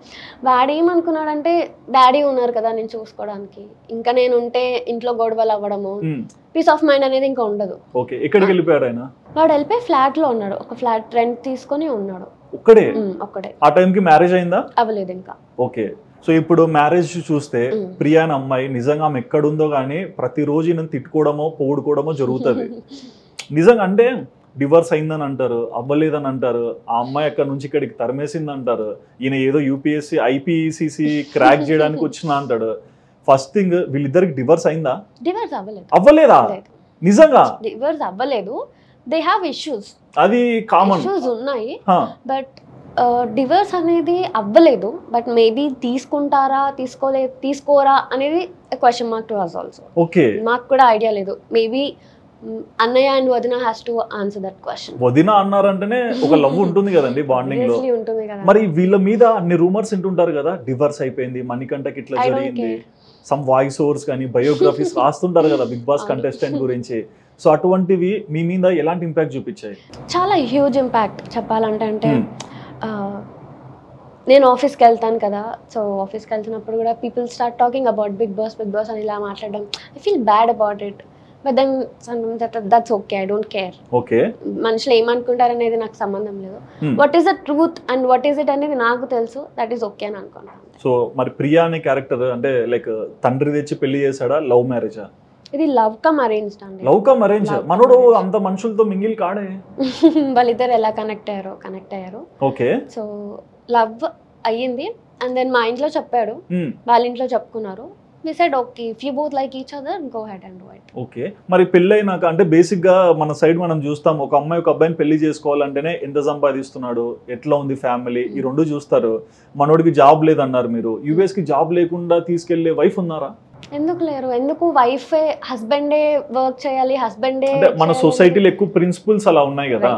వాడు ఏమనుకున్నాడంటే డాడీ ఉన్నారు కదా నేను చూసుకోవడానికి ఇంకా నేను ఉంటే ఇంట్లో గొడవలు అవ్వడము Hmm. పీస్ ఆఫ్ మైండ్ అనేది ఇంకా ఉండదు ఓకే ఎక్కడికి వెళ్ళిపోయాడు ఆయన వాడు వెళ్ళిపోయి ఫ్లాట్ లో ఉన్నాడు ఒక ఫ్లాట్ రెంట్ తీసుకొని ఉన్నాడు ఒక్కడే ఉమ్, ఒక్కడే ఆ టైంకి మ్యారేజ్ అయిందా అవ్వలేదు ఇంకా ఓకే సో ఇప్పుడు మ్యారేజ్ చూస్తే Hmm. ప్రియా అనే అమ్మాయి నిజంగా ఆమె ఎక్కడుందో కానీ ప్రతిరోజు నేను తిట్టుకోవడమో పొగుడుకోవడమో జరుగుతుంది నిజంగా అంటే డివర్స్ అయిందని అంటారు అవ్వలేదని అంటారు ఆ అమ్మాయి అక్కడ నుంచి ఇక్కడికి తరిమేసింది అంటారు ఈయన ఏదో యూపీఎస్సీ ఐపీసీసీ క్రాక్ చేయడానికి వచ్చిన అంటాడు ఫస్ట్ థింగ్ వీళ్ళిద్దరికి డివర్స్ అయిందా డివర్స్ అవ్వలేదు అవ్వలేదా నిజంగా డివర్స్ అవ్వలేదు దే హ్యావ్ ఇష్యూస్ అది కామన్ ఇష్యూస్ ఉన్నాయి బట్ డివర్స్ అనేది అవ్వలేదు బట్ మేబీ తీసుకుంటారా తీసుకోలే తీసుకోరా అనేది question mark to us also okay మాకు కూడా ఐడియా లేదు మేబీ అన్నయ్య అండ్ వదిన has to answer that question వదిన అన్నారంటేనే ఒక లవ్ ఉంటుంది కదండి బాండింగ్ లో ఉంటుంది కదా మరి వీళ్ళ మీద అన్ని రూమర్స్ వింటుంటారు కదా డివర్స్ అయిపోయింది మణికంఠకి ఇట్లా I don't జరిగింది care. సమ్ వాయిస్ ఓవర్స్ కానీ బయోగ్రఫీస్ రాస్తుంటారు కదా బిగ్ బాస్ అవును. కంటెస్టెంట్ గురించి సో అటువంటివి మీ మీద ఎలాంటి ఇంపాక్ట్ చూపించాయి చాలా హ్యూజ్ ఇంపాక్ట్ చెప్పాలంటే అంటే Hmm. ఆ, నేను ఆఫీస్కి వెళ్తాను కదా సో ఆఫీస్కి వెళ్తున్నప్పుడు కూడా people start talking about Bigg Boss Bigg Boss అని ఇలా మాట్లాడడం I feel bad about it but then that's okay I don't care okay మనుషులు ఏమనుకుంటారు అనేది నాకు సంబంధం లేదు Hmm. What is the truth and what is it అనేది నాకు తెలుసు దట్ ఈస్ ఓకే అని అనుకుంటాను సో మరి ప్రియా అనే క్యారెక్టర్ అంటే లైక్ తండ్రి తెచ్చి పెళ్లి చేశాడా లవ్ మ్యారేజా ఇది లవ్ కమ్ అరేంజ్డ్ అండి love cum arrange Love cum మనోడు arrange. అంత మనుషులతో మింగిల్ కాడే వాళ్ళిద్దరు ఎలా కనెక్ట్ అయ్యారో కనెక్ట్ అయ్యారు ఓకే సో లవ్ అయ్యింది అండ్ దెన్ మా ఇంట్లో చెప్పాడు వాళ్ళ ఇంట్లో చెప్పుకున్నారు we said okay if you both like each other go ahead and do it okay మరి పెళ్ళైనాక అంటే బేసిక్ గా మన సైడ్ మనం చూస్తాం ఒక అమ్మాయి ఒక అబ్బాయిని పెళ్లి చేసుకోవాలంటేనే ఎంత సంపాదిస్తున్నాడు ఎట్లా ఉంది ఫ్యామిలీ ఈ రెండు చూస్తారు మనోడికి జాబ్ లేదన్నారు మీరు యుఎస్ కి జాబ్ లేకుండా తీసుకెళ్లే వైఫ్ ఉన్నారా ఎందుకు లేరు ఎందుకు వైఫే హస్బెండే వర్క్ చేయాలి హస్బెండే అంటే మన సొసైటీలో ఎక్కువ ప్రిన్సిపల్స్ అలా ఉన్నాయి కదా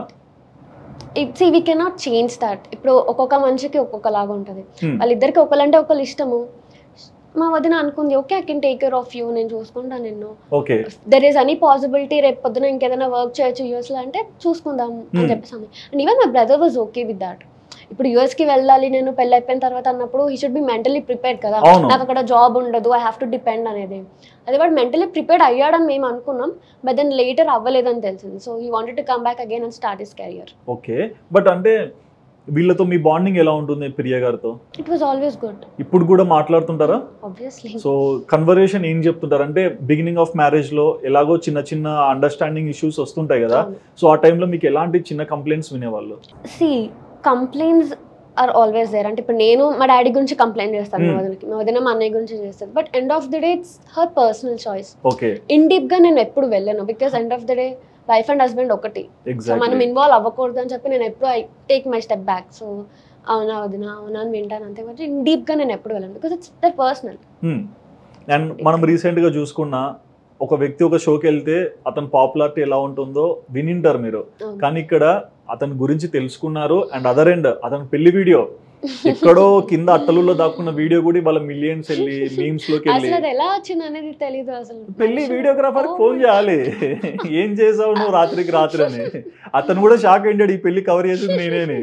it's we cannot change that ఇప్పుడు ఒక్కొక్క మనిషికి ఒక్కొక్కలాగా ఉంటుంది Hmm. వాళ్ళిద్దరికి ఒకళ్ళంటే ఒకళ్ళు ఇష్టము మా వదిన అనుకుంది okay I can take care of you నేను చూసుకుంటాను నిన్ను okay there is any possibility రేపు పొద్దున ఇంకేదైనా వర్క్ చేయొచ్చు యూఎస్లో అంటే చూసుకుందాం అని Hmm. చెప్పేసి and even my brother was okay with that ఇప్పుడు యూఎస్ కి వెళ్ళాలి నేను పెళ్ళి అయిపోయిన తర్వాత అన్నప్పుడు he should be mentally prepared కదా అవును. నాకు అక్కడ జాబ్ ఉండదు ఐ హ్యావ్ టు డిపెండ్ అనేది అదే వాడు మెంటలీ ప్రిపేర్డ్ అయ్యాడని మేము అనుకున్నాం బట్ దెన్ లేటర్ అవ్వలేదని తెలిసింది so he wanted to come back again and start his career okay but అంటే వీళ్ళతో మీ బాండింగ్ ఎలా ఉంటుంది ప్రియ గారితో ఇట్ వాజ్ ఆల్వేస్ గుడ్ ఇప్పుడు కూడా మాట్లాడుతుంటారా ఆబ్వియస్లీ సో కన్వర్సేషన్ ఏం చెప్తుంటారు అంటే బిగినింగ్ ఆఫ్ మ్యారేజ్ లో ఎలాగో చిన్న చిన్న అండర్స్టాండింగ్ ఇష్యూస్ వస్తుంటాయి కదా సో ఆ టైంలో మీకు ఎలాంటి చిన్న కంప్లైంట్స్ వినేవాళ్ళు see complaints are always there అంటే ఇప్పుడు నేను మా డాడీ గురించి కంప్లైంట్ చేస్తాను మా Hmm. వదినకి మా వదిన మా అన్నయ్య గురించి చేస్తుంది but end of the day it's her personal choice okay in deep గా నేను ఎప్పుడు వెళ్ళాను because end of the day wife and husband ఒకటి సో మనం ఎగ్జాక్ట్లీ ఇన్వాల్వ్ అవ్వకూడదు అని చెప్పి నేను ఎప్పుడు I take my step back so అవునా వదిన అవునా అని వింటాను అంతే బట్ ఇన్ డీప్ గా నేను ఎప్పుడు వెళ్ళాను because it's that personal and మనం రీసెంట్ గా చూసుకున్న ఒక వ్యక్తి ఒక షోకి వెళ్తే అతని పాపులారిటీ ఎలా ఉంటుందో వినింటారు మీరు కానీ ఇక్కడ అతని గురించి తెలుసుకున్నారు అండ్ అదర్ ఎండ్ అతని పెళ్లి వీడియో ఎక్కడో కింద అట్టలులో దాక్కున్న వీడియో కూడా వాళ్ళ మిలియన్స్ వెళ్ళి మీమ్స్ లోకి వెళ్ళి అసలు అది ఎలా వచ్చింది అనేది తెలీదు అసలు పెళ్లి మనుషులు- వీడియోగ్రాఫర్ Oh ఫోన్ my చేయాలి ఏం చేసావు నువ్వు రాత్రికి రాత్రి అని అతను కూడా షాక్ అయ్యాడు ఈ పెళ్లి కవర్ చేసింది నేనేని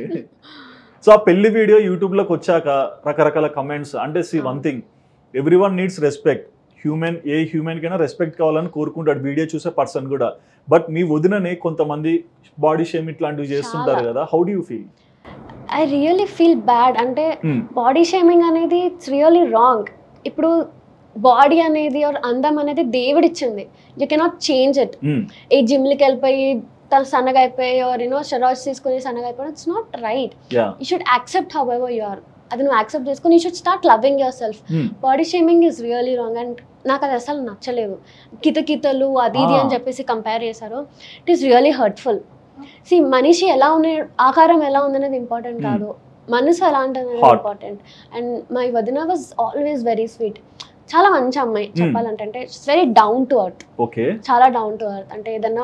సో ఆ పెళ్లి వీడియో యూట్యూబ్ లోకి వచ్చాక రకరకాల కమెంట్స్ అంటే see one thing every one needs respect human ఏ హ్యూమన్ కైనా రెస్పెక్ట్ కావాలని కోరుకుంటాడు వీడియో చూసే పర్సన్ కూడా బట్ మీ వదినని కొంతమంది బాడీ షేమ్ ఇట్లాంటివి చేస్తుంటారు చాలా. కదా how do you feel I really feel bad అంటే బాడీ షేమింగ్ అనేది ఇట్స్ రియల్లీ రాంగ్ ఇప్పుడు బాడీ అనేది ఆర్ అందం అనేది దేవుడిచ్చింది యూ కెనాట్ చేంజ్ ఇట్ ఈ జిమ్లకి వెళ్ళిపోయి తను సన్నగా అయిపోయి ఎవరినో స్టెరాయిడ్స్ తీసుకుని సన్నగా అయిపోయి it's not right yeah you should accept however you are అది నువ్వు యాక్సెప్ట్ చేసుకుని you should start loving yourself body shaming is really wrong and నాకు అది అసలు నచ్చలేదు కితకితలు అది ఇది అని Ah. చెప్పేసి కంపేర్ చేశారు it is really hurtful see మనిషి ఎలా ఉన్న ఆకారం ఎలా ఉందనేది ఇంపార్టెంట్ Hmm. కాదు మనసు ఎలా ఉంటుంది Heart. ఇంపార్టెంట్ అండ్ మై వదిన వాజ్ ఆల్వేస్ వెరీ స్వీట్ చాలా మంచి అమ్మాయి చెప్పాలంటే అంటే it's very down to earth okay చాలా డౌన్ టు అర్త్ అంటే ఏదన్నా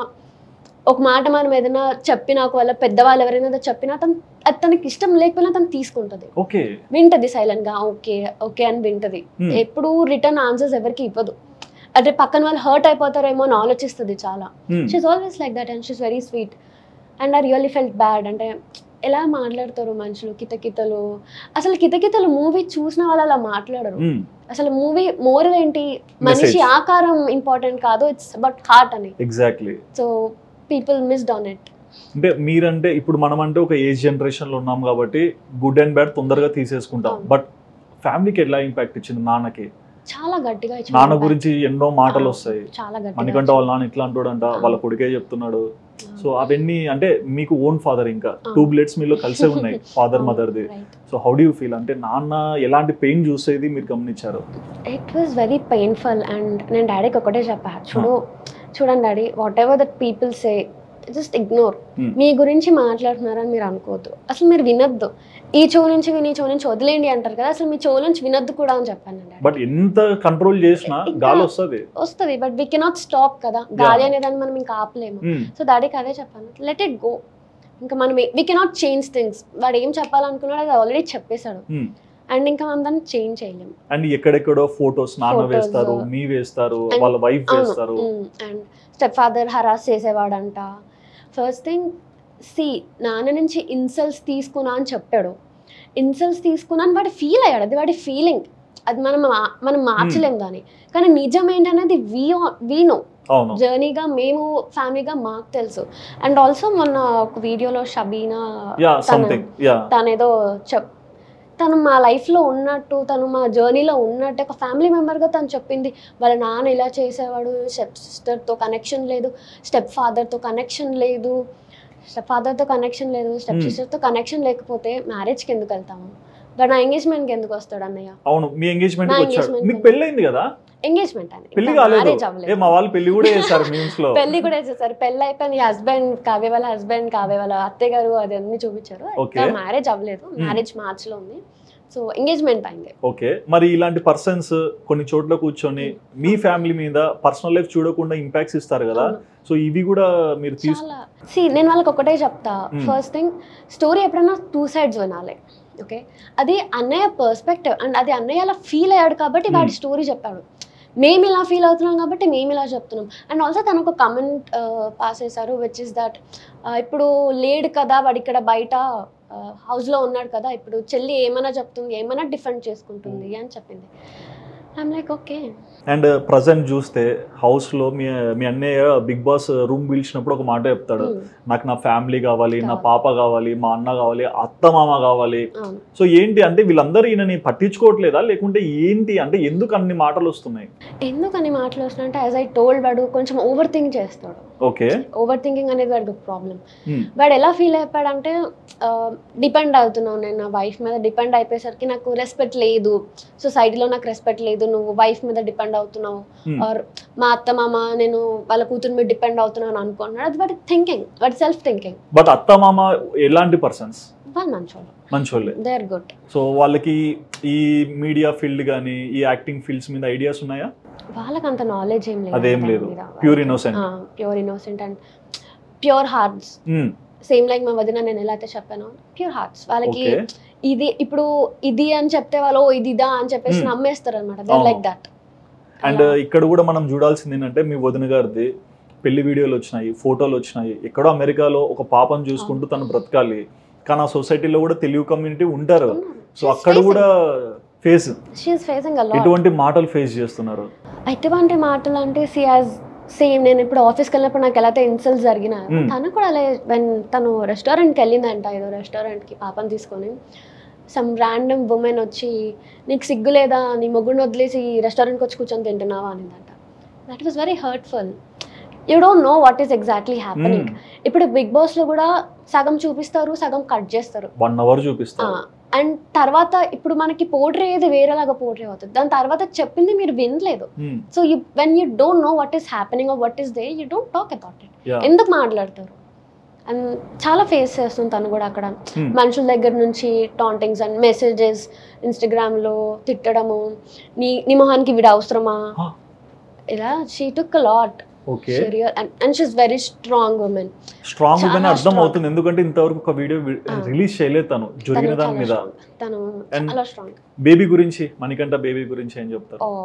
ఒక మాట మనం ఏదైనా చెప్పినా ఒకవేళ పెద్దవాళ్ళు ఎవరైనా ఏదో చెప్పినా తను అది తనకి ఇష్టం లేకపోయినా తను తీసుకుంటుంది ఓకే వింటది సైలెంట్ గా ఓకే ఓకే అని వింటది Hmm. ఎప్పుడు రిటర్న్ ఆన్సర్స్ ఎవరికి ఇవ్వదు అంటే పక్కన వాళ్ళు హర్ట్ అయిపోతారేమో అని ఆలోచిస్తుంది చాలా she's always like that and she's very sweet and I really felt bad అంటే ఎలా మాట్లాడతారు మనుషులు కితకితలు అసలు కితకితలు మూవీ చూసిన వాళ్ళు అలా మాట్లాడరు అసలు మూవీ మోరల్ ఏంటి మనిషి Message. ఆకారం ఇంపార్టెంట్ కాదు ఇట్స్ బట్ హార్ట్ అని exactly so people missed on it అంటే మీరంటే ఇప్పుడు మనం అంటే ఒక ఏజ్ జనరేషన్ లో ఉన్నాం కాబట్టి గుడ్ అండ్ బ్యాడ్ తొందరగా తీసేసుకుంటాం అవును. బట్ ఫ్యామిలీకి ఎలా ఇంపాక్ట్ ఇచ్చింది నాన్నకి చాలా గట్టిగా ఇచ్చింది నాన్న impact. గురించి ఎన్నో మాటలు ఆ, వస్తాయి చాలా గట్టిగా మనకంటే వాళ్ళ నాన్న ఇట్లా అంటాడంట వాళ్ళ కొడుకే చెప్తున్నాడు ఇచ్చింది. సో అవన్నీ అంటే మీకు ఓన్ ఫాదర్ ఇంకా ఆ. టూ బ్లడ్స్ మీలో కలిసే ఉన్నాయి ఫాదర్ అవును, మదర్ది right. So how do feel అంటే నాన్న ఎలాంటి పెయిన్ చూసేది మీరు గమనించారు it was very painful and నేను డాడీకి ఒకటే చెప్పా చూడు చూడండి daddy whatever that people say just ignore Hmm. మీ గురించి మాట్లాడుతున్నారని మీరు అనుకోవద్దు అసలు మీరు వినొద్దు ఈ చో నుంచి విని ఈ చో నుంచి వదిలేండి అంటారు కదా అసలు మీ చో నుంచి వినొద్దు కూడా అని చెప్పాను నేను బట్ ఎంత కంట్రోల్ చేసినా ఇంకా- గాలి వస్తుంది వస్తుంది బట్ వీ కెనాట్ స్టాప్ కదా గాలి అనేదాన్ని మనం ఇంకా ఆపలేము సో డాడీకి అదే చెప్పాను లెట్ ఇట్ గో ఇంకా మనం వీ కెనాట్ చేంజ్ థింగ్స్ వాడు ఏం చెప్పాలనుకున్నాడు అది ఆల్రెడీ చెప్పేశాడు అండ్ ఇంకా మనం దాన్ని చేంజ్ చేయలేము అండ్ ఎక్కడెక్కడో ఫొటోస్ నాన్న Photos, వేస్తారు మీ వేస్తారు and- వాళ్ళ వైఫ్ వేస్తారు అండ్ స్టెప్ ఫాదర్ హరాస్ చేసేవాడంట ఫస్ట్ థింగ్ సి నాన్న నుంచి ఇన్సల్ట్స్ తీసుకున్నా అని చెప్పాడు ఇన్సల్ట్స్ తీసుకున్నాను వాడు ఫీల్ అయ్యాడు అది వాడి ఫీలింగ్ అది మనం మా- మనం మార్చలేం దాన్ని కానీ నిజం ఏంటనేది వీ వీనో అవును జర్నీగా మేము ఫ్యామిలీగా మాకు తెలుసు అండ్ ఆల్సో మొన్న ఒక వీడియోలో షబీనా యా తన- సంథింగ్ యా తనేదో చెప్ తను మా లైఫ్లో ఉన్నట్టు తను మా జర్నీలో ఉన్నట్టు ఒక ఫ్యామిలీ మెంబర్గా తను చెప్పింది వాళ్ళ నాన్న ఇలా చేసేవాడు స్టెప్ సిస్టర్తో కనెక్షన్ లేదు స్టెప్ ఫాదర్తో కనెక్షన్ లేదు స్టెప్ ఫాదర్తో కనెక్షన్ లేదు స్టెప్ Hmm. సిస్టర్తో కనెక్షన్ లేకపోతే మ్యారేజ్కి ఎందుకు వెళ్తాము బట్ నా ఎంగేజ్మెంట్కి ఎందుకు వస్తాడు అన్నయ్య అవును మీ ఎంగేజ్మెంట్ నా వచ్చాడు engagement మీకు కి. పెళ్ళయింది కదా ఎంగేజ్మెంట్ అని పెళ్లి ఇంకా కాలేదు marriage ఏ అవ్వలేదు మా వాళ్ళు పెళ్లి కూడా చేశారు మీమ్స్ లో పెళ్లి కూడా చేశారు పెళ్లి అయిపోయింది హస్బెండ్ కావ్య వాళ్ళ హస్బెండ్ కావ్య వాళ్ళ అత్తయ్య గారు అది అన్ని చూపించారు Okay. మ్యారేజ్ అవ్వలేదు మ్యారేజ్ మార్చ్ లో ఉంది సో ఎంగేజ్మెంట్ అయింది ఓకే మరి ఇలాంటి పర్సన్స్ కొన్ని చోట్ల కూర్చొని మీ ఫ్యామిలీ మీద పర్సనల్ లైఫ్ చూడకుండా ఇంపాక్ట్స్ ఇస్తారు కదా అవును. సో ఇవి కూడా మీరు తీసు చాలా సి నేను వాళ్ళకి ఒకటే చెప్తా Hmm. ఫస్ట్ థింగ్ స్టోరీ ఎప్పుడైనా టూ సైడ్స్ వినాలి ఓకే అది అన్నయ్య పర్స్పెక్టివ్ అండ్ అది అన్నయ్య అలా ఫీల్ అయ్యాడు కాబట్టి వాడి Hmm. స్టోరీ చెప్పాడు మేము ఇలా ఫీల్ అవుతున్నాం కాబట్టి మేము ఇలా చెప్తున్నాం అండ్ ఆల్సో తను ఒక కమెంట్ పాస్ చేశారు విచ్ ఇస్ దట్ ఇప్పుడు లేడు కదా వాడు ఇక్కడ బయట హౌస్లో ఉన్నాడు కదా ఇప్పుడు చెల్లి ఏమైనా చెప్తుంది ఏమైనా డిఫెండ్ చేసుకుంటుంది అని చెప్పింది I'm like okay and present చూస్తే హౌస్ లో మీ మీ అన్నయ్య బిగ్ బాస్ రూమ్ పిలిచినప్పుడు ఒక మాట చెప్తాడు నాకు నా ఫ్యామిలీ కావాలి నా కావాలి. పాప కావాలి మా అన్న కావాలి అత్త మామ కావాలి అవును సో ఏంటి అంటే వీళ్ళందరూ ఈయనని పట్టించుకోవట్లేదా లేకుంటే ఏంటి అంటే ఎందుకు అన్ని మాటలు వస్తున్నాయి ఎందుకని మాటలు వస్తున్నాయంటే యాజ్ ఐ టోల్డ్ వాడు కొంచెం ఓవర్ థింక్ చేస్తాడు ఓకే ఓవర్ థింకింగ్ అనేది వాడికి ఒక ప్రాబ్లం వాడు ఎలా ఫీల్ అయిపోయాడంటే డిపెండ్ అవుతున్నావు నేను నా వైఫ్ మీద డిపెండ్ అయిపోయేసరికి నాకు రెస్పెక్ట్ లేదు సొసైటీలో నాకు రెస్పెక్ట్ లేదు నువ్వు వైఫ్ మీద డిపెండ్ అవుతున్నావు ఆర్ మా అత్త మామ నేను వాళ్ళ కూతురు మీద డిపెండ్ అవుతున్నాను అనుకుంటున్నాడు అది వాడి థింకింగ్ వాడి సెల్ఫ్ థింకింగ్ బట్ అత్త మామ ఎలాంటి పర్సన్స్ వాళ్ళు మంచోళ్ళు మంచోళ్ళే దే ఆర్ గుడ్ సో వాళ్ళకి ఈ మీడియా ఫీల్డ్ కానీ ఈ యాక్టింగ్ ఫీల్డ్స్ మీద ఐడియాస్ ఉన్నాయా వాళ్ళకి అంత నాలెడ్జ్ ఏం లేదు అదేం లేదు pure innocent pure innocent and pure hearts same like మా వదిన నేను ఎలా అయితే చెప్పాను ప్యూర్ హార్ట్స్ వాళ్ళకి ఓకే ఇది ఇప్పుడు ఇది అని చెప్తే వాళ్ళు "ఓ, ఇది ఇదా అని చెప్పేసి Hmm. నమ్మేస్తారు అనమాట దే అవును. లైక్ దట్ అండ్ ఇక్కడ కూడా మనం చూడాల్సింది ఏంటంటే మీ వదిన గారిది పెళ్లి వీడియోలు వచ్చినాయి ఫోటోలు వచ్చినాయి ఎక్కడో అమెరికాలో ఒక పాపను చూసుకుంటూ తను బ్రతకాలి కానీ ఆ సొసైటీలో కూడా తెలుగు కమ్యూనిటీ ఉంటారు సో అక్కడ కూడా ఫేస్ షీఈస్ ఫేసింగ్ అలా ఎటువంటి మాటలు ఫేస్ చేస్తున్నారు ఎటువంటి మాటలు అంటే సి హాజ్ సేమ్ నేను ఇప్పుడు ఆఫీస్కి వెళ్ళినప్పుడు నాకు ఎలా అయితే ఇన్సల్ట్స్ జరిగినాయో Hmm. తను కూడా అలా వెన్ తను రెస్టారెంట్కి వెళ్ళిందంట ఏదో రెస్టారెంట్కి పాపని తీసుకొని సమ్ ర్యాండమ్ ఉమెన్ వచ్చి నీకు సిగ్గు లేదా నీ మొగ్గుని వదిలేసి రెస్టారెంట్కి వచ్చి కూర్చొని తింటున్నావా అనిందంట that was very hurtful you don't know what is exactly happening ఇప్పుడు బిగ్ బాస్ లో కూడా సగం చూపిస్తారు సగం కట్ చేస్తారు వన్ అవర్ చూపిస్తారు అండ్ తర్వాత ఇప్పుడు మనకి పోట్రే ఏది వేరేలాగా పోట్రే అవుతుంది దాని తర్వాత చెప్పింది మీరు వినలేదు Hmm. So you when you don't know what is happening or what is they you don't talk about it Yeah. ఎందుకు మాట్లాడతారు అండ్ చాలా ఫేస్ చేస్తుంది తను కూడా అక్కడ Hmm. మనుషుల దగ్గర నుంచి టాంటింగ్స్ అండ్ మెసేజెస్ ఇన్స్టాగ్రామ్లో తిట్టడము నీ నీ మొహానికి వీడు అవసరమా Huh. ఇలా she took lot okay and she's very strong women strong చాలా గానే అర్థం strong. అవుతుంది ఎందుకంటే ఇంతవరకు ఒక వీడియో Ah. రిలీజ్ చేయలేదు తను జరిగిన దాని మీద తను And- చాలా స్ట్రాంగ్ బేబీ గురించి మణికంఠ బేబీ గురించి ఏం చెప్తారు ఓ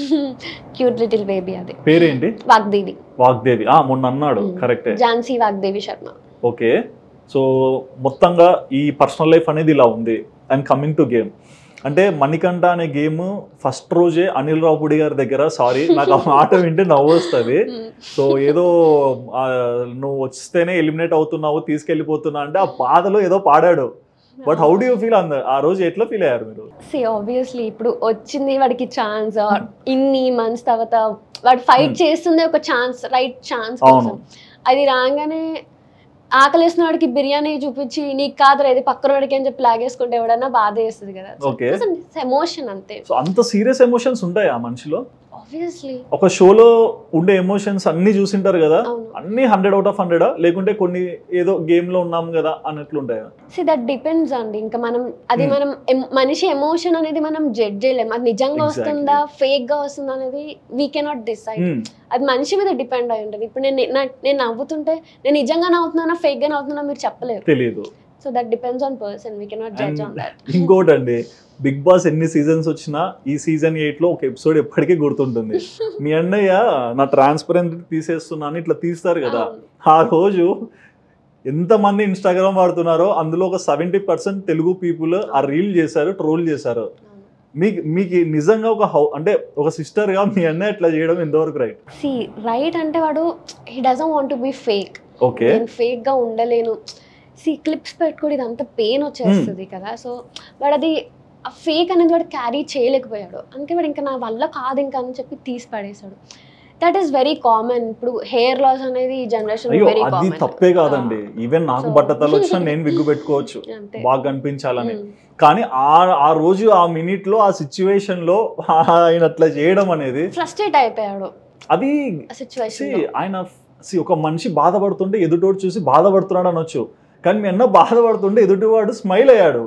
క్యూట్ లిటిల్ బేబీ అది పేరేంటి వాగ్దేవి వాగ్దేవి ఆ మొన్న అన్నాడు Hmm. కరెక్టే ఝాన్సీ వాగ్దేవి శర్మ ఓకే సో మొత్తంగా ఈ పర్సనల్ లైఫ్ అనేది ఇలా ఉంది అండ్ కమింగ్ టు గేమ్ అంటే మణికంఠ అనే గేమ్ ఫస్ట్ రోజే అనిల్ రావుపూడి గారి దగ్గర సారీ నాకు ఆ మాట వింటే నవ్వు వస్తుంది సో ఏదో ఆ, నువ్వు వస్తేనే ఎలిమినేట్ అవుతున్నావు తీసుకెళ్ళిపోతున్నా అంటే ఆ బాధలో ఏదో పాడాడు but how do you feel అంద ఆ రోజు ఎట్లా ఫీల్ అయ్యారు మీరు సి ఆబ్వియస్లీ ఇప్పుడు వచ్చింది వాడికి ఛాన్స్ ఇన్ని మంత్స్ తర్వాత వాడు ఫైట్ Hmm. చేస్తుంది ఒక ఛాన్స్ రైట్ ఛాన్స్ అవును. కోసం అది రాగానే ఆకలేసిన వాడికి బిర్యానీ చూపించి నీకు కాదురా ఇది పక్కన వాడికి అని చెప్పి లాగేసుకుంటే ఎవడన్నా బాధ వేస్తుంది కదా Okay. ఎమోషన్ అంతే సో అంత సీరియస్ ఎమోషన్స్ ఉంటాయి ఆ మనిషిలో ఆబ్వియస్లీ ఒక షోలో ఉండే ఎమోషన్స్ అన్ని చూసింటారు కదా అవును అన్ని హండ్రెడ్ అవుట్ ఆఫ్ హండ్రెడా లేకుంటే కొన్ని ఏదో గేమ్ లో ఉన్నాం కదా అన్నట్లు ఉంటాయా సి దట్ డిపెండ్స్ అండి ఇంకా మనం అది Hmm. మనం em- మనిషి ఎమోషన్ అనేది మనం జడ్జ్ చేయలేము అది నిజంగా Exactly. వస్తుందా ఫేక్ గా వస్తుందా అనేది వీ కెనాట్ డిసైడ్ Hmm. అది మనిషి మీద డిపెండ్ అయి ఉంటుంది ఇప్పుడు నేను నా- నేను నవ్వుతుంటే నేను నిజంగా నవ్వుతున్నానా ఫేక్ గా నవ్వుతున్నా మీరు చెప్పలేరు తెలియదు so that depends on person we cannot judge on that ఇంకోటి అండి బిగ్ బాస్ ఎన్ని సీజన్స్ వచ్చినా ఈ సీజన్ ఎయిట్ లో ఒక ఎపిసోడ్ ఎప్పటికీ గుర్తుంటుంది మీ అన్నయ్య నా ట్రాన్స్పరెంట్ తీసేస్తున్నాను ఇట్లా తీస్తారు కదా ఆ రోజు ఎంతమంది ఇన్స్టాగ్రామ్ వాడుతున్నారో అందులో ఒక సెవెంటీ పర్సెంట్ తెలుగు పీపుల్ ఆ రీల్ చేశారు ట్రోల్ చేశారు మీకు మీకు నిజంగా ఒక హౌ అంటే ఒక సిస్టర్ గా మీ అన్నయ్య ఇట్లా చేయడం ఎంతవరకు రైట్ సి రైట్ అంటే వాడు he doesn't want to be fake okay నేను ఫేక్ గా ఉండలేను సి క్లిప్స్ పెట్టుకోవడం ఇదంతా పెయిన్ వచ్చేస్తుంది కదా సో వాడు అది ఆ ఫేక్ అనేది వాడు క్యారీ చేయలేకపోయాడు అందుకే వాడు ఇంకా నా వల్ల కాదు ఇంకా అని చెప్పి తీసి పడేశాడు దట్ ఈస్ వెరీ కామన్ ఇప్పుడు హెయిర్ లాస్ అనేది ఈ జనరేషన్ అయ్యో వెరీ అది కామన్ తప్పే కాదండి ఈవెన్ నాకు So- బట్టతలు వచ్చినా నేను విగ్గు పెట్టుకోవచ్చు అంతే బాగా కనిపించాలని Hmm. కానీ ఆ ఆ రోజు ఆ మినిట్ లో ఆ సిచ్యువేషన్ లో ఆయన అట్లా చేయడం అనేది ఫ్రస్ట్రేట్ అయిపోయాడు అది ఆ సిచ్యువేషన్ see, ఆయన see, ఒక మనిషి బాధపడుతుంటే ఎదుటోడు చూసి బాధపడుతున్నాడు అనొచ్చు కానీ మీ అన్న బాధపడుతుంటే ఎదుటివాడు స్మైల్ అయ్యాడు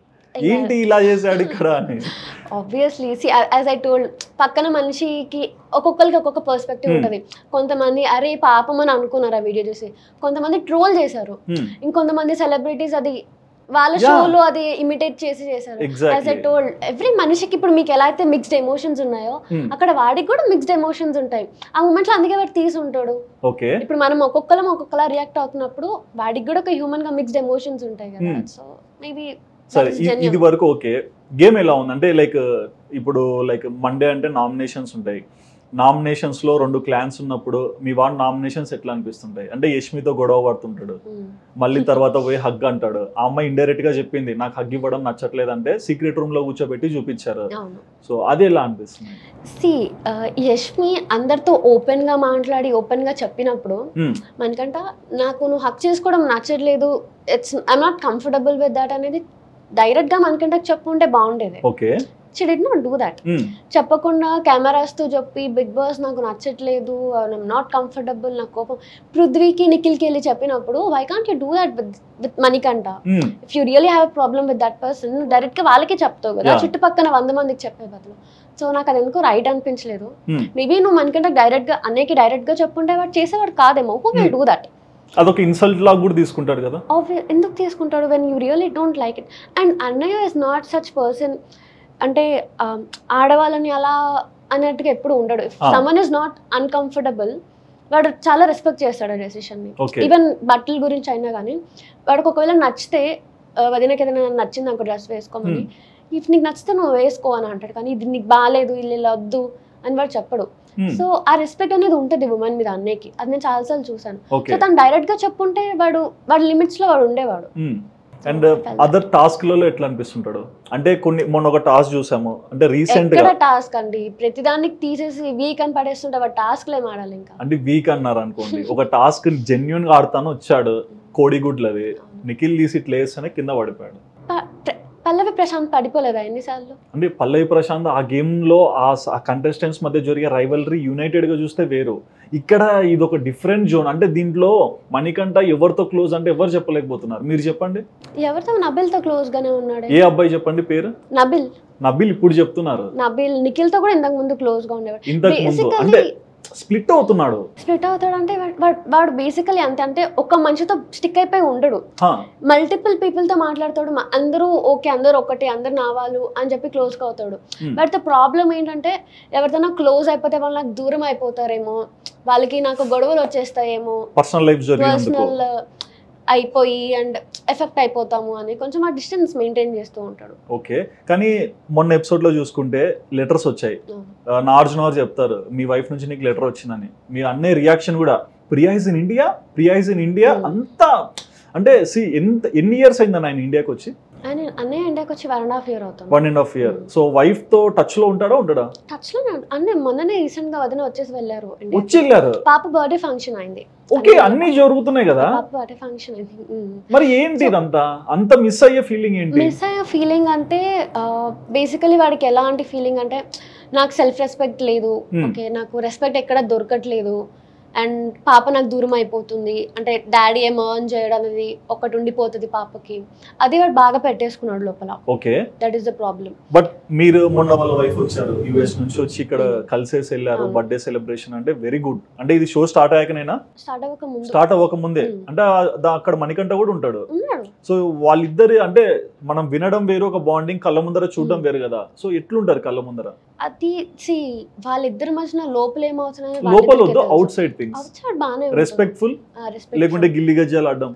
ఏంటి ఇలా చేశాడు ఇక్కడ అని obviously see as I told పక్కన మనిషికి ఒక్కొక్కరికి ఒక్కొక్క పర్స్పెక్టివ్ Hmm. ఉంటుంది కొంతమంది అరే పాపం అని అనుకున్నారు ఆ వీడియో చూసి కొంతమంది ట్రోల్ చేశారు Hmm, ఇంకొంతమంది సెలబ్రిటీస్ అది వాళ్ళ Yeah. షోలో అది ఇమిటేట్ చేసి చేశారు as I exactly. Told every మనిషికి ఇప్పుడు మీకు ఎలా అయితే మిక్స్డ్ ఎమోషన్స్ ఉన్నాయో Hmm, అక్కడ వాడికి కూడా మిక్స్డ్ ఎమోషన్స్ ఉంటాయి ఆ మూమెంట్లో అందుకే వాడు తీసి ఉంటాడు ఓకే ఇప్పుడు మనం ఒక్కొక్కరం ఒక్కొక్కలా రియాక్ట్ అవుతున్నప్పుడు వాడికి కూడా ఒక హ్యూమన్ గా మిక్స్డ్ ఎమోషన్స్ ఉంటాయి కదా Hmm. సో మేబీ సరే ఇ- ఇది వరకు ఓకే గేమ్ ఎలా ఉంది అంటే లైక్ ఇప్పుడు లైక్ మండే అంటే నామినేషన్స్ ఉంటాయి నామినేషన్స్ లో రెండు క్లాన్స్ ఉన్నప్పుడు మీ వాడు నామినేషన్స్ ఎట్లా అనిపిస్తుంటాయి అంటే యష్మితో గొడవ పడుతుంటాడు మళ్ళీ తర్వాత పోయి హగ్ అంటాడు ఆ అమ్మాయి ఇండైరెక్ట్ గా చెప్పింది నాకు హగ్ ఇవ్వడం నచ్చట్లేదు అంటే సీక్రెట్ రూమ్ లో కూర్చోబెట్టి చూపించారు అవును సో అది ఎలా అనిపిస్తుంది సి యష్మి అందరితో ఓపెన్ గా మాట్లాడి ఓపెన్ గా చెప్పినప్పుడు Hmm, మనకంట నాకు నువ్వు హక్ చేసుకోవడం నచ్చట్లేదు it's I'm not comfortable with that అనేది డైరెక్ట్ గా మనకంటే చెప్పుంటే బాగుండేది okay she did not do that Hmm, చెప్పకుండా కెమెరాస్ తో చెప్పి బిగ్ బాస్ నాకు నచ్చట్లేదు ఐఎమ్ నాట్ కంఫర్టబుల్ నాకు కోపం పృథ్వీకి నిఖిల్కి వెళ్ళి చెప్పినప్పుడు why can't you do that with with మనీకంట hmm, if you really have problem with that person direct గా వాళ్ళకే చెప్తావు కదా Yeah. చుట్టుపక్కల వంద మందికి చెప్పే బదులు సో నాకు అది ఎందుకు రైట్ అనిపించలేదు hmm. మేబీ నువ్వు మనకంటే డైరెక్ట్ గా అన్నయ్యకి డైరెక్ట్ గా చెప్పుంటే వాడు చేసేవాడు కాదేమో హూ విల్ డూ దట్ అదొక ఇన్సల్ట్ లాగా కూడా తీసుకుంటాడు కదా ఎందుకు తీసుకుంటాడు when you really don't like it and అన్నయ్య ఇస్ నాట్ సచ్ పర్సన్ అంటే ఆ, ఆడవాళ్ళని అలా అన్నట్టుగా ఎప్పుడు ఉండడు if Ah. Someone is not uncomfortable వాడు చాలా రెస్పెక్ట్ చేస్తాడు ఆ డెసిషన్ ని ఓకే ఈవెన్ బట్టల గురించి అయినా కానీ వాడికి ఒకవేళ నచ్చితే ఆ, వదినకి ఏదైనా నచ్చింది అనుకో డ్రెస్ వేసుకోమని ఇఫ్ నీకు నచ్చితే నువ్వు వేసుకో అని అంటాడు కానీ ఇది నీకు బాగాలేదు ఇల్లు ఇలా వద్దు అని వాడు చెప్పడు Hmm, సో ఆ రెస్పెక్ట్ అనేది ఉంటుంది ఉమెన్ మీద అన్నయ్యకి అది నేను చాలాసార్లు చూసాను ఓకే సో తను డైరెక్ట్ గా చెప్పుంటే వాడు వాడి లిమిట్స్ లో వాడు ఉండేవాడు Hmm. అండ్ అదర్ టాస్క్లలో ఎట్లా అనిపిస్తుంటాడు అంటే కొన్ని మొన్న ఒక టాస్క్ చూసాము అంటే రీసెంట్ గా ఎక్కడ టాస్క్ అండి ప్రతిదానికి తీసేసి వీక్ అని పడేస్తుంటే వాడు టాస్క్లు ఏం ఆడాలి ఇంకా అంటే వీక్ అన్నారు అనుకోండి ఒక టాస్క్ జెన్యున్ గా ఆడతాను వచ్చాడు కోడిగుడ్లది నిఖిల్ తీసి ఇట్లా వేస్తేనే కింద పడిపోయాడు ప- ప్ర- పల్లవి ప్రశాంత్ పడిపోలేదా ఎన్నిసార్లు అంటే పల్లవి ప్రశాంత్ ఆ గేమ్ లో ఆ కంటెస్టెంట్స్ మధ్య జరిగే రైవలరీ యునైటెడ్ గా చూస్తే వేరు ఇక్కడ ఇది ఒక డిఫరెంట్ జోన్ అంటే దీంట్లో మణికంఠ ఎవరితో క్లోజ్ అంటే ఎవరు చెప్పలేకపోతున్నారు మీరు చెప్పండి ఎవరితో నబిల్తో క్లోజ్ గానే ఉన్నాడు ఏ అబ్బాయి చెప్పండి పేరు నబిల్ నబిల్ ఇప్పుడు చెప్తున్నారు నబిల్ నిఖిల్ తో కూడా ఇంతకు ముందు క్లోజ్ గా ఉండేవాడు ఇంతకు ముందు అంటే బేసికలీ స్ప్లిట్ అవుతున్నాడు స్ప్లిట్ అవుతాడంటే వాడు- వాడు- వాడు బేసికలీ అంతే అంటే ఒక మనిషితో స్టిక్ అయిపోయి ఉండడు హా, మల్టిపుల్ పీపుల్ తో మాట్లాడతాడు మ- అందరూ ఓకే అందరూ ఒకటి అందరు నా వాళ్ళు అని చెప్పి క్లోజ్ అవుతాడు Hmm. బట్ ద ప్రాబ్లం ఏంటంటే ఎవరితోనా క్లోజ్ అయిపోతే వాళ్ళు నాకు దూరం అయిపోతారేమో వాళ్ళకి నాకు గొడవలు వచ్చేస్తాయేమో పర్సనల్ లైఫ్ జరిగినందుకు పర్సనల్ అయిపోయి అండ్ ఎఫెక్ట్ అయిపోతాము అని కొంచెం ఆ డిస్టెన్స్ మెయింటైన్ చేస్తూ ఉంటాడు ఓకే కానీ మొన్న ఎపిసోడ్ లో చూసుకుంటే లెటర్స్ వచ్చాయి ఆ, నార్జున గారు చెప్తారు మీ వైఫ్ నుంచి నీకు లెటర్ వచ్చిందని మీ అన్నే రియాక్షన్ కూడా Priya is in India Priya is in India Hmm. అంతా అంటే సి ఎంత ఎన్ని ఇయర్స్ అయిందని ఆయన ఇండియాకి వచ్చి ఆయన అన్నయ్య ఇండియాకి వచ్చి వన్ అండ్ హాఫ్ ఇయర్ అవుతుంది one and half year Hmm. So wife తో టచ్ లో ఉంటాడా ఉండడా టచ్ లో అన్నీ మొన్ననే రీసెంట్ గా వదిన వచ్చేసి వెళ్ళారు ఇండియాకి. వచ్చి వెళ్ళారు పాప బర్త్డే ఫంక్షన్ అయింది ఓకే అన్ని జరుగుతున్నాయి కదా పాప బర్త్డే ఫంక్షన్ అయింది ఉమ్. మరి ఏంటి ఇదంతా అంత మిస్ అయ్యే ఫీలింగ్ ఏంటి మిస్ అయ్యే ఫీలింగ్ అంటే బేసికలీ వాడికి ఎలాంటి ఫీలింగ్ అంటే నాకు సెల్ఫ్ రెస్పెక్ట్ లేదు Hmm. ఓకే నాకు రెస్పెక్ట్ ఎక్కడ దొరకట్లేదు అండ్ పాప నాకు దూరం అయిపోతుంది అంటే డాడీ ఏం ఎర్న్ చేయడం అనేది ఒకటి ఉండిపోతుంది పాపకి అది వాడు బాగా పెట్టేసుకున్నాడు లోపల okay that is the problem but మీరు మొన్న వాళ్ళ వైఫ్ వచ్చారు యుఎస్ నుంచి వచ్చి ఇక్కడ కలిసేసి వెళ్ళారు అవును. బర్త్డే సెలబ్రేషన్ అంటే వెరీ గుడ్ అంటే ఇది షో స్టార్ట్ అయ్యాకనైనా స్టార్ట్ అవ్వక ముందు స్టార్ట్ అవ్వక ముందే Hmm. అంటే ఆ- దా- అక్కడ మణికంఠ కూడా ఉంటాడు ఉన్నాడు సో వాళ్ళిద్దరి అంటే మనం వినడం వేరు ఒక బాండింగ్ కళ్ళ ముందర చూడడం Hmm. వేరు కదా సో ఎట్లుంటారు కళ్ళ ముందర అది సి వాళ్ళిద్దరి మధ్యన లోపల ఏమవుతున్నాయో లోపల వద్దు outside things outside బాగానే రెస్పెక్ట్ఫుల్ రెస్పెక్ట్ లేకుంటే గిల్లి గజ్జాలు ఆడడం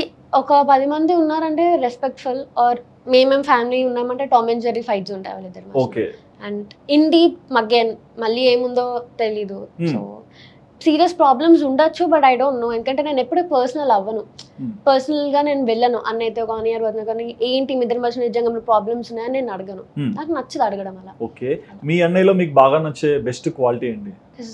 ఒక పది మంది ఉన్నారంటే రెస్పెక్ట్ఫుల్ ఆర్ మేమేం ఫ్యామిలీ ఉన్నామంటే టామ్ అండ్ జెర్రీ ఫైట్స్ ఉంటాయి వాళ్ళిద్దరు okay and in deep again మళ్ళీ ఏముందో తెలీదు Hmm. సో సీరియస్ ప్రాబ్లమ్స్ ఉండొచ్చు బట్ ఐ డోంట్ నో ఎందుకంటే నేను ఎప్పుడూ పర్సనల్ అవ్వను Hmm. పర్సనల్ గా నేను వెళ్ళను అన్నయ్యతో కానీ అరవద్దు కానీ ఏంటి మీ ఇద్దరి మధ్య నిజంగా ప్రాబ్లమ్స్ ఉన్నాయని నేను అడగను Hmm. నాకు నచ్చదు అడగడం అలా ఓకే మీ అన్నయ్యలో మీకు బాగా నచ్చే బెస్ట్ క్వాలిటీ ఏంటి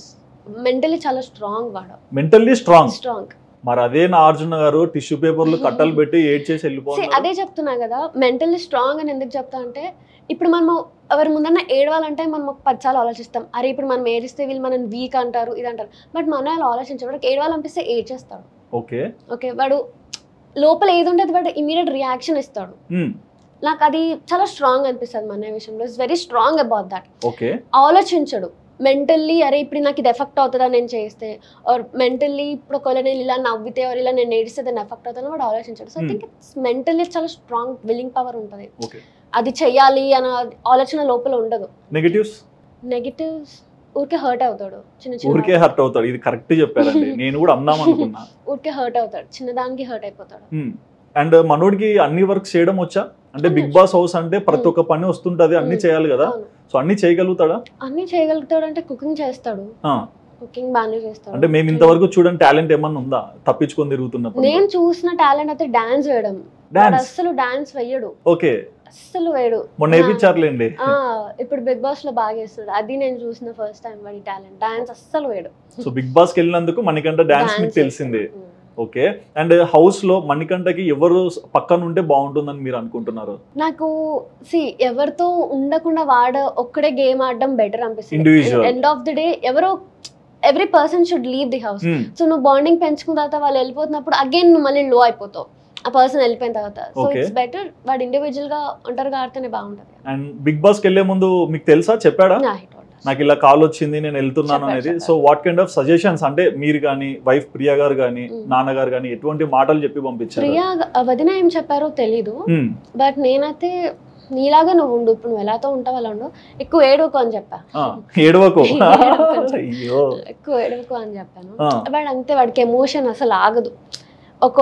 మెంటలీ చాలా స్ట్రాంగ్ వాడు మెంటల్లీ స్ట్రాంగ్ స్ట్రాంగ్ మరి అదే నా అర్జున గారు టిష్యూ పేపర్లు కట్టలు పెట్టి ఏడ్ చేసి See, వెళ్ళిపోతున్నారు అదే చెప్తున్నా కదా మెంటల్లీ స్ట్రాంగ్ అని ఎందుకు చెప్తా అంటే ఇప్పుడు మనం ఎవరి ముందన్న ఏడవాలంటే మనం ఒక పదిసార్లు ఆలోచిస్తాం అరే ఇప్పుడు మనం ఏడిస్తే వీళ్ళు మనం వీక్ అంటారు ఇది అంటారు బట్ మన అలా ఆలోచించాడు వాడికి ఏడవాలనిపిస్తే ఏడ్చేస్తాడు ఓకే ఓకే వాడు లోపల ఏది ఉంటుంది వాడు ఇమీడియట్ రియాక్షన్ ఇస్తాడు Hmm. నాకు అది చాలా స్ట్రాంగ్ అనిపిస్తుంది మన విషయంలో it's very strong about that okay ఆలోచించడు మెంటల్లీ అరే ఇప్పుడు నాకు ఇది ఎఫెక్ట్ అవుతుందా నేను చేస్తే ఆర్ మెంటల్లీ ఇప్పుడు ఒకవేళ నేను ఇలా నవ్వితే ఆర్ ఇలా నేను ఏడిస్తే దాన్ని ఎఫెక్ట్ అవుతుందని వాడు ఆలోచించాడు so I Hmm. Think it's mentally చాలా స్ట్రాంగ్ విల్లింగ్ పవర్ ఉంటుంది ఓకే అది చెయ్యాలి అన్న ఆలోచన లోపల ఉండదు నెగటివ్స్ నెగిటివ్స్ ఊరికే హర్ట్ అవుతాడు చిన్న చిన్న ఊరికే హర్ట్ అవుతాడు ఇది కరెక్ట్ చెప్పారండి నేను కూడా అందాం అనుకున్నా ఊరికే హర్ట్ అవుతాడు చిన్నదానికి హర్ట్ అయిపోతాడు అండ్ మనోడికి అన్ని వర్క్ చేయడం వచ్చా అంటే బిగ్ బాస్ హౌస్ అంటే ప్రతి ఒక్క పని వస్తుంటది అన్ని Hmm. చేయాలి కదా అవును. సో అన్ని చేయగలుగుతాడా అన్ని చేయగలుగుతాడు అంటే కుకింగ్ చేస్తాడు ఆ, కుకింగ్ బాగానే చేస్తాడు అంటే మేము ఇంతవరకు చూడండి టాలెంట్ ఏమన్నా ఉందా తప్పించుకొని తిరుగుతున్నప్పుడు నేను చూసిన టాలెంట్ అయితే డాన్స్ వేయడం వాడు డాన్స్ అస్సలు డాన్స్ వేయడు ఓకే అస్సలు వేయడు మొన్న నా- వేయించారులేండి ఆ, ఇప్పుడు బిగ్ బాస్ లో బాగా వేస్తాడు అది నేను చూసిన ఫస్ట్ టైం వాడి టాలెంట్ డాన్స్ అస్సలు వేయడు సో బిగ్ బాస్ కి వెళ్ళినందుకు మనకంటే డాన్స్ మీకు Dance తెలిసిందే వేస్తాడు. ఉమ్. ఓకే అండ్ హౌస్ లో మణికంఠకి ఎవరు పక్కన ఉంటే బాగుంటుందని మీరు అనుకుంటున్నారు నాకు సి ఎవరితో ఉండకుండా వాడ ఒక్కడే గేమ్ ఆడడం బెటర్ అనిపిస్తుంది Individual. End of the day ఎవరో every person should leave the house Hmm. So నువ్వు బాండింగ్ పెంచుకున్న తర్వాత వాళ్ళు వెళ్ళిపోతున్నప్పుడు అగైన్ నువ్వు మళ్ళీ లో అయిపోతావు ఆ పర్సన్ వెళ్ళిపోయిన తర్వాత సో Okay. ఇట్స్ బెటర్ వాడు ఇండివిజువల్ గా ఒంటరిగా ఆడితేనే బాగుంటది అండ్ బిగ్ బాస్ కి వెళ్లే ముందు మీకు తెలుసా చెప్పాడా Yeah, he told us. నాకు ఇలా కాల్ వచ్చింది నేను వెళ్తున్నాను చెప్పారు, అనేది చెప్పారు. So what kind of suggestions అంటే మీరు కానీ వైఫ్ ప్రియా గారు కానీ Mm. నాన్నగారు కానీ ఎటువంటి మాటలు చెప్పి పంపించారు ప్రియా వదిన ఏం చెప్పారో తెలీదు Hmm. బట్ నేనైతే నీలాగా నువ్వు ఉండు ఇప్పుడు నువ్వు ఎలాతో ఉంటావు అలా ఉండు ఎక్కువ ఏడుకో అని చెప్పా ఆ, ఏడవకు ఏడవకు. అయ్యో ఎక్కువ ఏడుకో అని చెప్పాను ఆ, వాడు అంతే వాడికి ఎమోషన్ అసలు ఆగదు ఒక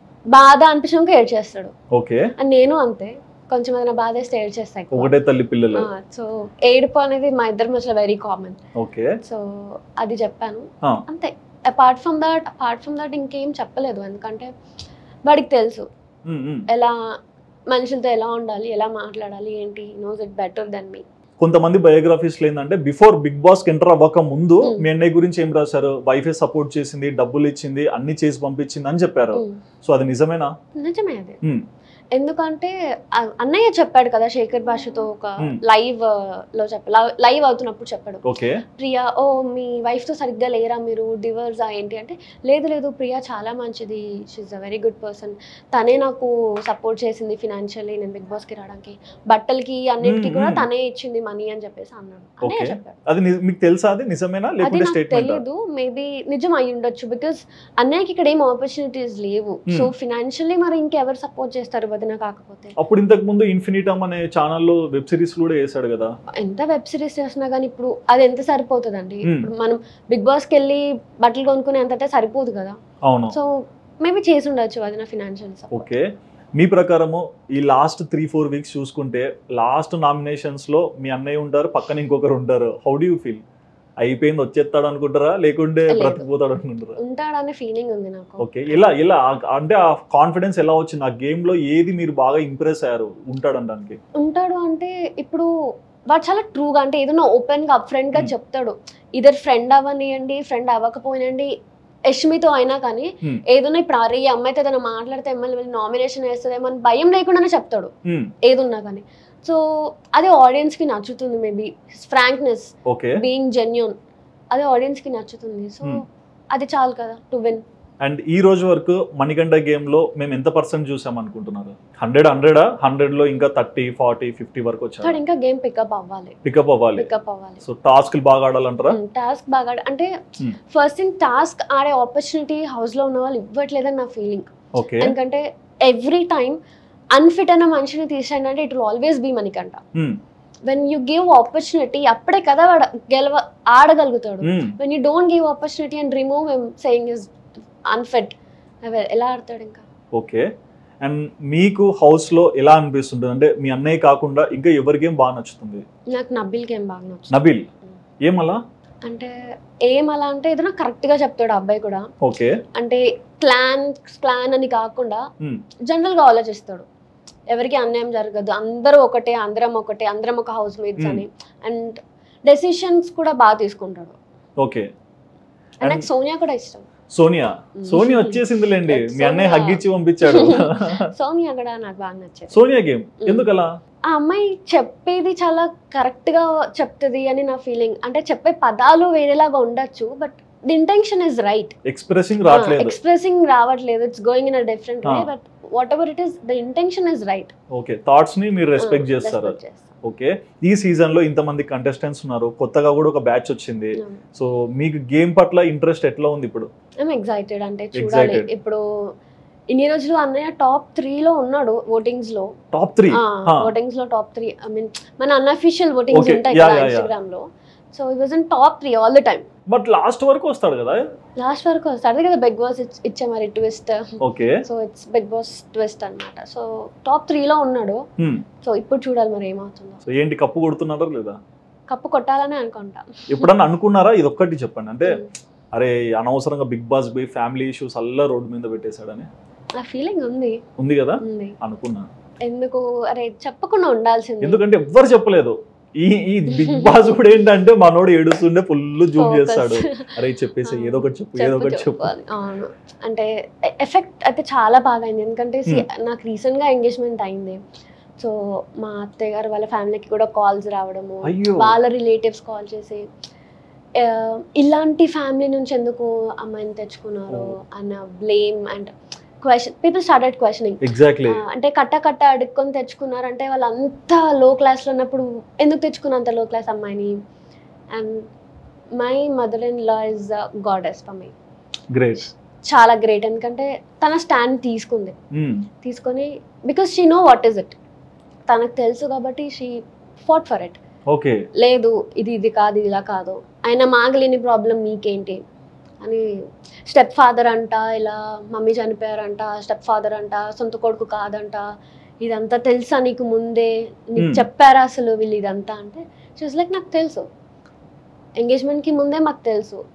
బాధ అనిపించాక ఏడ్చేస్తాడు ఓకే అండ్ నేను అంతే కొంచెం ఏదైనా బాధ వేస్తే ఏడ్చేస్తా ఎక్కువ. ఒకటే తల్లి పిల్లలు ఆ, సో ఏడుపు అనేది మా ఇద్దరి మధ్యలో వెరీ కామన్ ఓకే సో అది చెప్పాను ఆ. అంతే apart from that apart from that ఇంకేం చెప్పలేదు ఎందుకంటే వాడికి తెలుసు ఉమ్, ఉమ్. ఎలా మనుషులతో ఎలా ఉండాలి ఎలా మాట్లాడాలి ఏంటి knows it better then me కొంతమంది బయోగ్రఫీస్ ఏంటంటే బిఫోర్ బిగ్ బాస్ కి ఎంటర్ అవ్వక ముందు Hmm. మీ అన్నయ్య గురించి ఏం రాశారు వైఫే సపోర్ట్ చేసింది డబ్బులు ఇచ్చింది అన్ని చేసి పంపించింది అని చెప్పారు సో అది నిజమేనా నిజమే అది ఉమ్, ఎందుకంటే ఆ అన్నయ్య చెప్పాడు కదా శేఖర్ భాషతో ఒక Hmm. లైవ్ లో చెప్ప లైవ్ అవుతున్నప్పుడు చెప్పాడు ఓకే ప్రియా ఓ మీ wife తో సరిగ్గా లేరా మీరు డివర్స్ ఏంటి అంటే లేదు లేదు ప్రియా చాలా మంచిది she a very good person తనే నాకు సపోర్ట్ చేసింది ఫినాన్షియల్లీ నేను బిగ్ బాస్ కి రావడానికి బట్టలకి అన్నిటికీ Hmm, కూడా hmm. తనే ఇచ్చింది మనీ అని చెప్పేసి అన్నాడు అన్నయ్య Okay. చెప్పాడు అది ని- మీకు తెలుసా అది నిజమేనా అది లేకుంటే నాకు స్టేట్మెంట్ తెలియదు మేబీ నిజం అయి ఉండొచ్చు బికాస్ అన్నయ్యకి ఇక్కడ ఏం ఆపర్చునిటీస్ లేవు Hmm. సో ఫినాన్షియల్లీ మరి ఇంకెవరు సపోర్ట్ చేస్తారు వదిన కాకపోతే అప్పుడు ఇంతకు ముందు ఇన్ఫినిటమ్ అనే ఛానల్లో వెబ్ సిరీస్ కూడా వేసాడు కదా ఎంత వెబ్ సిరీస్ చేసినా కానీ ఇప్పుడు అది ఎంత సరిపోతుందండి Hmm. ఇప్పుడు మనం బిగ్ బాస్కి వెళ్ళి బట్టలు కొనుక్కునే అంతటే సరిపోదు కదా అవును సో మేబీ చేసి ఉండొచ్చు అది నా ఫినాన్షియల్ సపోర్ట్ ఓకే మీ ప్రకారము ఈ లాస్ట్ త్రీ ఫోర్ వీక్స్ చూసుకుంటే లాస్ట్ నామినేషన్స్ లో మీ అన్నయ్య ఉంటారు పక్కన ఇంకొకరు ఉంటారు హౌ డూ యూ ఫీల్ అయిపోయింది వచ్చేస్తాడు అనుకుంటారా లేకుంటే లేదు. బ్రతికిపోతాడు అనుకుంటారా ఉంటాడనే ఫీలింగ్ ఉంది నాకు ఓకే ఇలా ఇలా ఆ- అంటే ఆ కాన్ఫిడెన్స్ ఎలా వచ్చింది ఆ గేమ్ లో ఏది మీరు బాగా ఇంప్రెస్ అయ్యారు ఉంటాడు అనడానికి ఉంటాడు అంటే ఇప్పుడు వాడు చాలా ట్రూగా అంటే ఏదైనా ఓపెన్ గా అప్ ఫ్రెండ్ గా Hmm. చెప్తాడు ఇద్దరు ఫ్రెండ్ అవ్వనియండి ఫ్రెండ్ అవ్వకపోయినండి యష్మితో అయినా కానీ Hmm. ఏదైనా ఇప్పుడు అరే ఈ అమ్మాయితో ఏదైనా మాట్లాడితే ఎమ్మెల్యే వెళ్ళి నామినేషన్ వేస్తుందేమో అని భయం లేకుండానే చెప్తాడు ఏదున్నా కానీ సో అది ఆడియన్స్ కి నచ్చుతుంది maybe frankness okay being genuine అది ఆడియన్స్ కి నచ్చుతుంది సో Hmm. అది చాలు కదా టు విన్ అండ్ ఈ రోజు వరకు మణికంఠ గేమ్ లో మేము ఎంత పర్సెంట్ చూసాం అనుకుంటున్నారు హండ్రెడ్ హండ్రెడా హండ్రెడ్ లో ఇంకా థర్టీ ఫార్టీ ఫిఫ్టీ వరకు ఇక్కడ వచ్చారు ఇంకా గేమ్ పికప్ అవ్వాలి పికప్ అవ్వాలి పికప్ అవ్వాలి సో టాస్క్ బాగా ఆడాలంటారా టాస్క్ బాగా ఆడ- అంటే Hmm. ఫస్ట్ థింగ్ టాస్క్ ఆడే ఆపర్చునిటీ హౌస్ లో ఉన్న వాళ్ళు ఇవ్వట్లేదని నా ఫీలింగ్ ఓకే ఎందుకంటే ఎవ్రీ టైం అన్ఫిట్ అన్న మనిషిని తీసేయండి అంటే ఇట్ విల్ ఆల్వేస్ బీ మనకంట వెన్ యూ గివ్ ఆపర్చునిటీ అప్పుడే కదా వాడు గెలవ ఆడగలుగుతాడు when you don't give opportunity and remove saying is unfit ఎలా ఆడతాడు ఇంకా ఓకే అండ్ మీకు హౌస్ లో ఎలా అనిపిస్తుంటుంది అంటే మీ అన్నయ్య కాకుండా ఇంకా ఎవరి గేమ్ బాగా నచ్చుతుంది నాకు నబిల్ గేమ్ బాగా నచ్చుతుంది నబిల్ ఏమలా అంటే ఏం అలా అంటే ఏదైనా కరెక్ట్ గా చెప్తాడు ఆ అబ్బాయి కూడా ఓకే అంటే క్లాన్ క్లాన్ అని కాకుండా Hmm. జనరల్ గా ఆలోచిస్తాడు ఎవరికి అన్యాయం జరగదు అందరూ ఒకటే అందరం ఒకటే అందరం ఒక హౌస్ మేట్స్ Hmm. అని అండ్ డెసిషన్స్ కూడా బాగా తీసుకుంటాడు ఓకే అండ్ నాకు సోనియా కూడా ఇష్టం సోనియా Hmm. సోనియా వచ్చేసిందిలేండి మీ అన్నయ్య సోనియా. హగ్గిచ్చి పంపించాడు సోనియా కూడా నాకు బాగా నచ్చేది సోనియా గేమ్ ఎందుకలా ఆ అమ్మాయి చెప్పేది చాలా కరెక్ట్ గా చెప్తుంది అని నా ఫీలింగ్ అంటే చెప్పే పదాలు వేరేలాగా ఉండొచ్చు but the intention is right expressing రావట్లేదు ఎక్స్ప్రెసింగ్ రావట్లేదు it's going in a different way Ah. But whatever it is the intention is right okay thoughts ని మీరు రెస్పెక్ట్ చేస్తారు ఓకే ఈ సీజన్ లో ఇంతమంది కంటెస్టెంట్స్ ఉన్నారు కొత్తగా కూడా ఒక బ్యాచ్ వచ్చింది సో మీకు గేమ్ పట్ల ఇంట్రెస్ట్ ఎట్లా ఉంది ఇప్పుడు ఐమ్ ఎక్సైటెడ్ అంటే చూడాలి Excited. ఇప్పుడు ఇన్ని రోజులు అన్నయ్య టాప్ త్రీలో ఉన్నాడు ఓటింగ్స్ లో టాప్ త్రీ ఓటింగ్స్ లో టాప్ త్రీ ఐ మీన్ మన అన్అఫీషియల్ ఓటింగ్స్ Okay. ఉంటాయి Yeah, కదా yeah, yeah. ఇన్స్టాగ్రామ్ లో so it was in top three all the time but last వరకు వస్తాడు కదా లాస్ట్ వరకు వస్తాడు కదా బిగ్ బాస్ ఇచ్చే మరి twist okay so it's Bigg Boss twist అన్నమాట సో టాప్ త్రీలో ఉన్నాడు సో ఇప్పుడు చూడాలి మరి ఏమవుతుందో సో ఏంటి కప్పు కొడుతున్నారా లేదా కప్పు కొట్టాలని అనుకుంటా ఎప్పుడన్నా అనుకున్నారా ఇది ఒక్కటి చెప్పండి అంటే Hmm. అరే అనవసరంగా బిగ్ బాస్ పోయి ఫ్యామిలీ ఇష్యూస్ అల్లా రోడ్డు మీద పెట్టేశాడని ఆ ఫీలింగ్ ఉంది ఉంది కదా ఉంది అనుకున్నా ఎందుకు అరే చెప్పకుండా ఉండాల్సింది ఎందుకంటే ఎవ్వరు చెప్పలేదు ఈ ఈ బిగ్ బాస్ కూడా ఏంటంటే మనోడు ఏడుస్తుండే ఫుల్ జూమ్ Focus. చేస్తాడు అరే చెప్పేసి ఆ. ఏదో ఒకటి చెప్పు ఏదో చెప్పు ఒకటి చెప్పు చెప్పాలి అవును అంటే ఎఫెక్ట్ అయితే చాలా బాగా అయింది ఎందుకంటే see, Hmm. నాకు రీసెంట్ గా ఎంగేజ్మెంట్ అయింది సో మా అత్తయ్య గారు వాళ్ళ ఫ్యామిలీకి కూడా కాల్స్ రావడము అయ్యో వాళ్ళ రిలేటివ్స్ కాల్ చేసి "ఆ, ఇలాంటి ఫ్యామిలీ నుంచి ఎందుకు అమ్మాయిని తెచ్చుకున్నారు Oh. అన్న blame and question people started questioning exactly అంటే కట్ట కట్ట అడుక్కొని తెచ్చుకున్నారంటే వాళ్ళు అంత లో క్లాస్లో ఉన్నప్పుడు ఎందుకు తెచ్చుకున్న అంత లో క్లాస్ అమ్మాయిని and my mother in law is goddess for me great చాలా గ్రేట్ ఎందుకంటే తన స్టాండ్ తీసుకుంది తీసుకొని because she know what is it తనకు తెలుసు కాబట్టి she fought for it okay లేదు ఇది ఇది కాదు ఇది ఇలా కాదు ఆయన మాగలేని ప్రాబ్లం మీకేంటి అని స్టెప్ ఫాదర్ అంట ఇలా మమ్మీ చనిపోయారంట స్టెప్ ఫాదర్ అంట సొంత కొడుకు కాదంట ఇదంతా తెలుసా నీకు ముందే నీకు Hmm. చెప్పారా అసలు వీళ్ళు ఇదంతా అంటే చూస్ లైక్ నాకు తెలుసు ఎంగేజ్మెంట్కి ముందే మాకు తెలుసు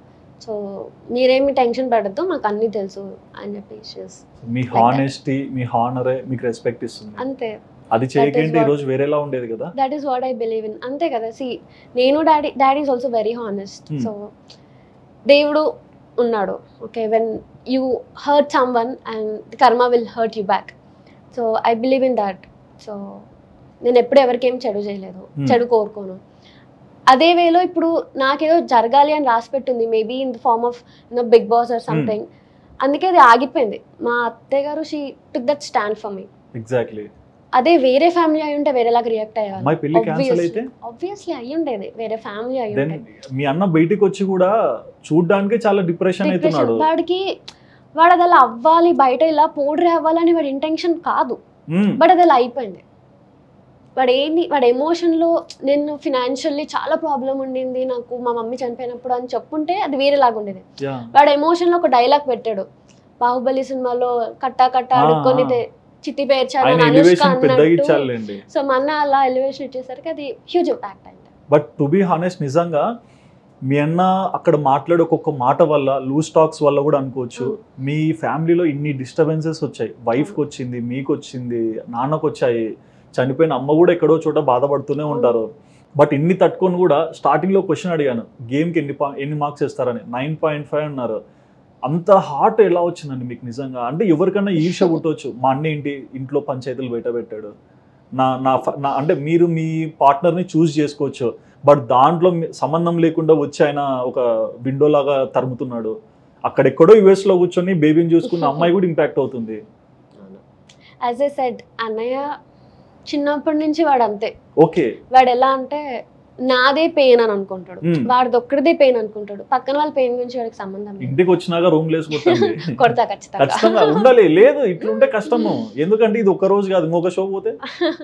సో మీరేమి టెన్షన్ పడద్దు మాకు అన్నీ తెలుసు అని చెప్పి she's- మీ హానెస్టీ మీ హానరే మీకు రెస్పెక్ట్ ఇస్తుంది అంతే అది చేయకండి what- ఈ రోజు వేరేలా ఉండేది కదా that is what I believe in అంతే కదా సి నేను daddy daddy is also very honest Hmm. So దేవుడు ఉన్నాడు okay when you hurt someone and karma will hurt you back so I believe in that so నేను ఎప్పుడు ఎవరికేం చెడు చేయలేదు Hmm. చెడు కోరుకోను అదే వేలో ఇప్పుడు నాకేదో జరగాలి అని రాసి పెట్టింది maybe in the form of you know Bigg Boss or something అందుకే అది ఆగిపోయింది మా అత్తయ్య గారు she took that stand for me exactly అదే వేరే ఫ్యామిలీ అయి ఉంటే వేరేలాగా రియాక్ట్ అయ్యాలి అమ్మాయి పెళ్లి క్యాన్సిల్ అయితే ఆబ్వియస్లీ అయి ఉండేది వేరే ఫ్యామిలీ అయి దెన్ ఉండేది మీ అన్న బయటికి వచ్చి కూడా చూడ్డానికి చాలా డిప్రెషన్ అవుతున్నాడు Depression. వాడికి వాడు అది అలా అవ్వాలి బయట ఇలా పోడ్రే అవ్వాలని వాడి ఇంటెన్షన్ కాదు మ్మ్. బట్ అది అలా అయిపోయింది వాడు ఏంది వాడు ఎమోషన్లో నేను ఫినాన్షియల్లీ చాలా ప్రాబ్లం ఉండింది నాకు మా మమ్మీ చనిపోయినప్పుడు అని చెప్పుంటే అది వేరేలాగా ఉండేది యా వాడు ఎమోషన్లో ఒక డైలాగ్ పెట్టాడు బాహుబలి సినిమాలో కట్టా కట్టా ఆ, అడుక్కొని ఆ. తే- చిత్తి పేర్చాడు ఆయన అని అనుష్క ఎలివేషన్ పెద్దగా అన్నట్టు ఇచ్చారులేండి సో మన అలా ఎలివేషన్ ఇచ్చేసరికి అది హ్యూజ్ ఇంపాక్ట్ అయింది బట్ టు బి హానెస్ట్ నిజంగా మీ అన్న అక్కడ మాట్లాడే ఒక్కొక్క మాట వల్ల లూజ్ టాక్స్ వల్ల కూడా అనుకోవచ్చు మీ ఫ్యామిలీలో ఇన్ని డిస్టర్బెన్సెస్ వచ్చాయి వైఫ్కి వచ్చింది మీకు వచ్చింది నాన్నకు వచ్చాయి చనిపోయిన అమ్మ కూడా ఎక్కడో చోట బాధపడుతూనే ఉంటారు బట్ ఇన్ని తట్టుకొని కూడా స్టార్టింగ్లో క్వశ్చన్ అడిగాను గేమ్కి ఎన్ని పా ఎన్ని మార్క్స్ ఇస్తారని నైన్ పాయింట్ ఫైవ్ అన్నారు అంత హార్ట్ ఎలా వచ్చిందండి మీకు నిజంగా అంటే ఎవరికన్నా ఈర్ష పుట్టవచ్చు మా అన్న ఏంటి ఇంట్లో పంచాయతీలు బయట పెట్టాడు నా నా ఫ- నా అంటే మీరు మీ పార్ట్నర్ని చూస్ చేసుకోవచ్చు బట్ దాంట్లో మీ- సంబంధం లేకుండా వచ్చి ఆయన ఒక విండో లాగా తరుముతున్నాడు అక్కడెక్కడో యుఎస్ లో కూర్చొని బేబీని చూసుకున్న అమ్మాయి కూడా ఇంపాక్ట్ అవుతుంది యాజ్ ఏ సెడ్ అన్నయ్య చిన్నప్పటి నుంచి వాడు అంతే ఓకే వాడు ఎలా అంటే నాదే పెయిన్ అని అనుకుంటాడు Hmm. వాడిది ఒక్కడిదే పెయిన్ అనుకుంటాడు పక్కన వాళ్ళ పెయిన్ గురించి వాడికి సంబంధం లేదు ఇంటికి వచ్చినాక రూమ్ లేసుకుంటుంది కొడతా ఖచ్చితంగా ఖచ్చితంగా ఉండాలి లేదు ఇట్లుంటే కష్టము ఎందుకంటే ఇది ఒక రోజు కాదు ఇంకొక షో పోతే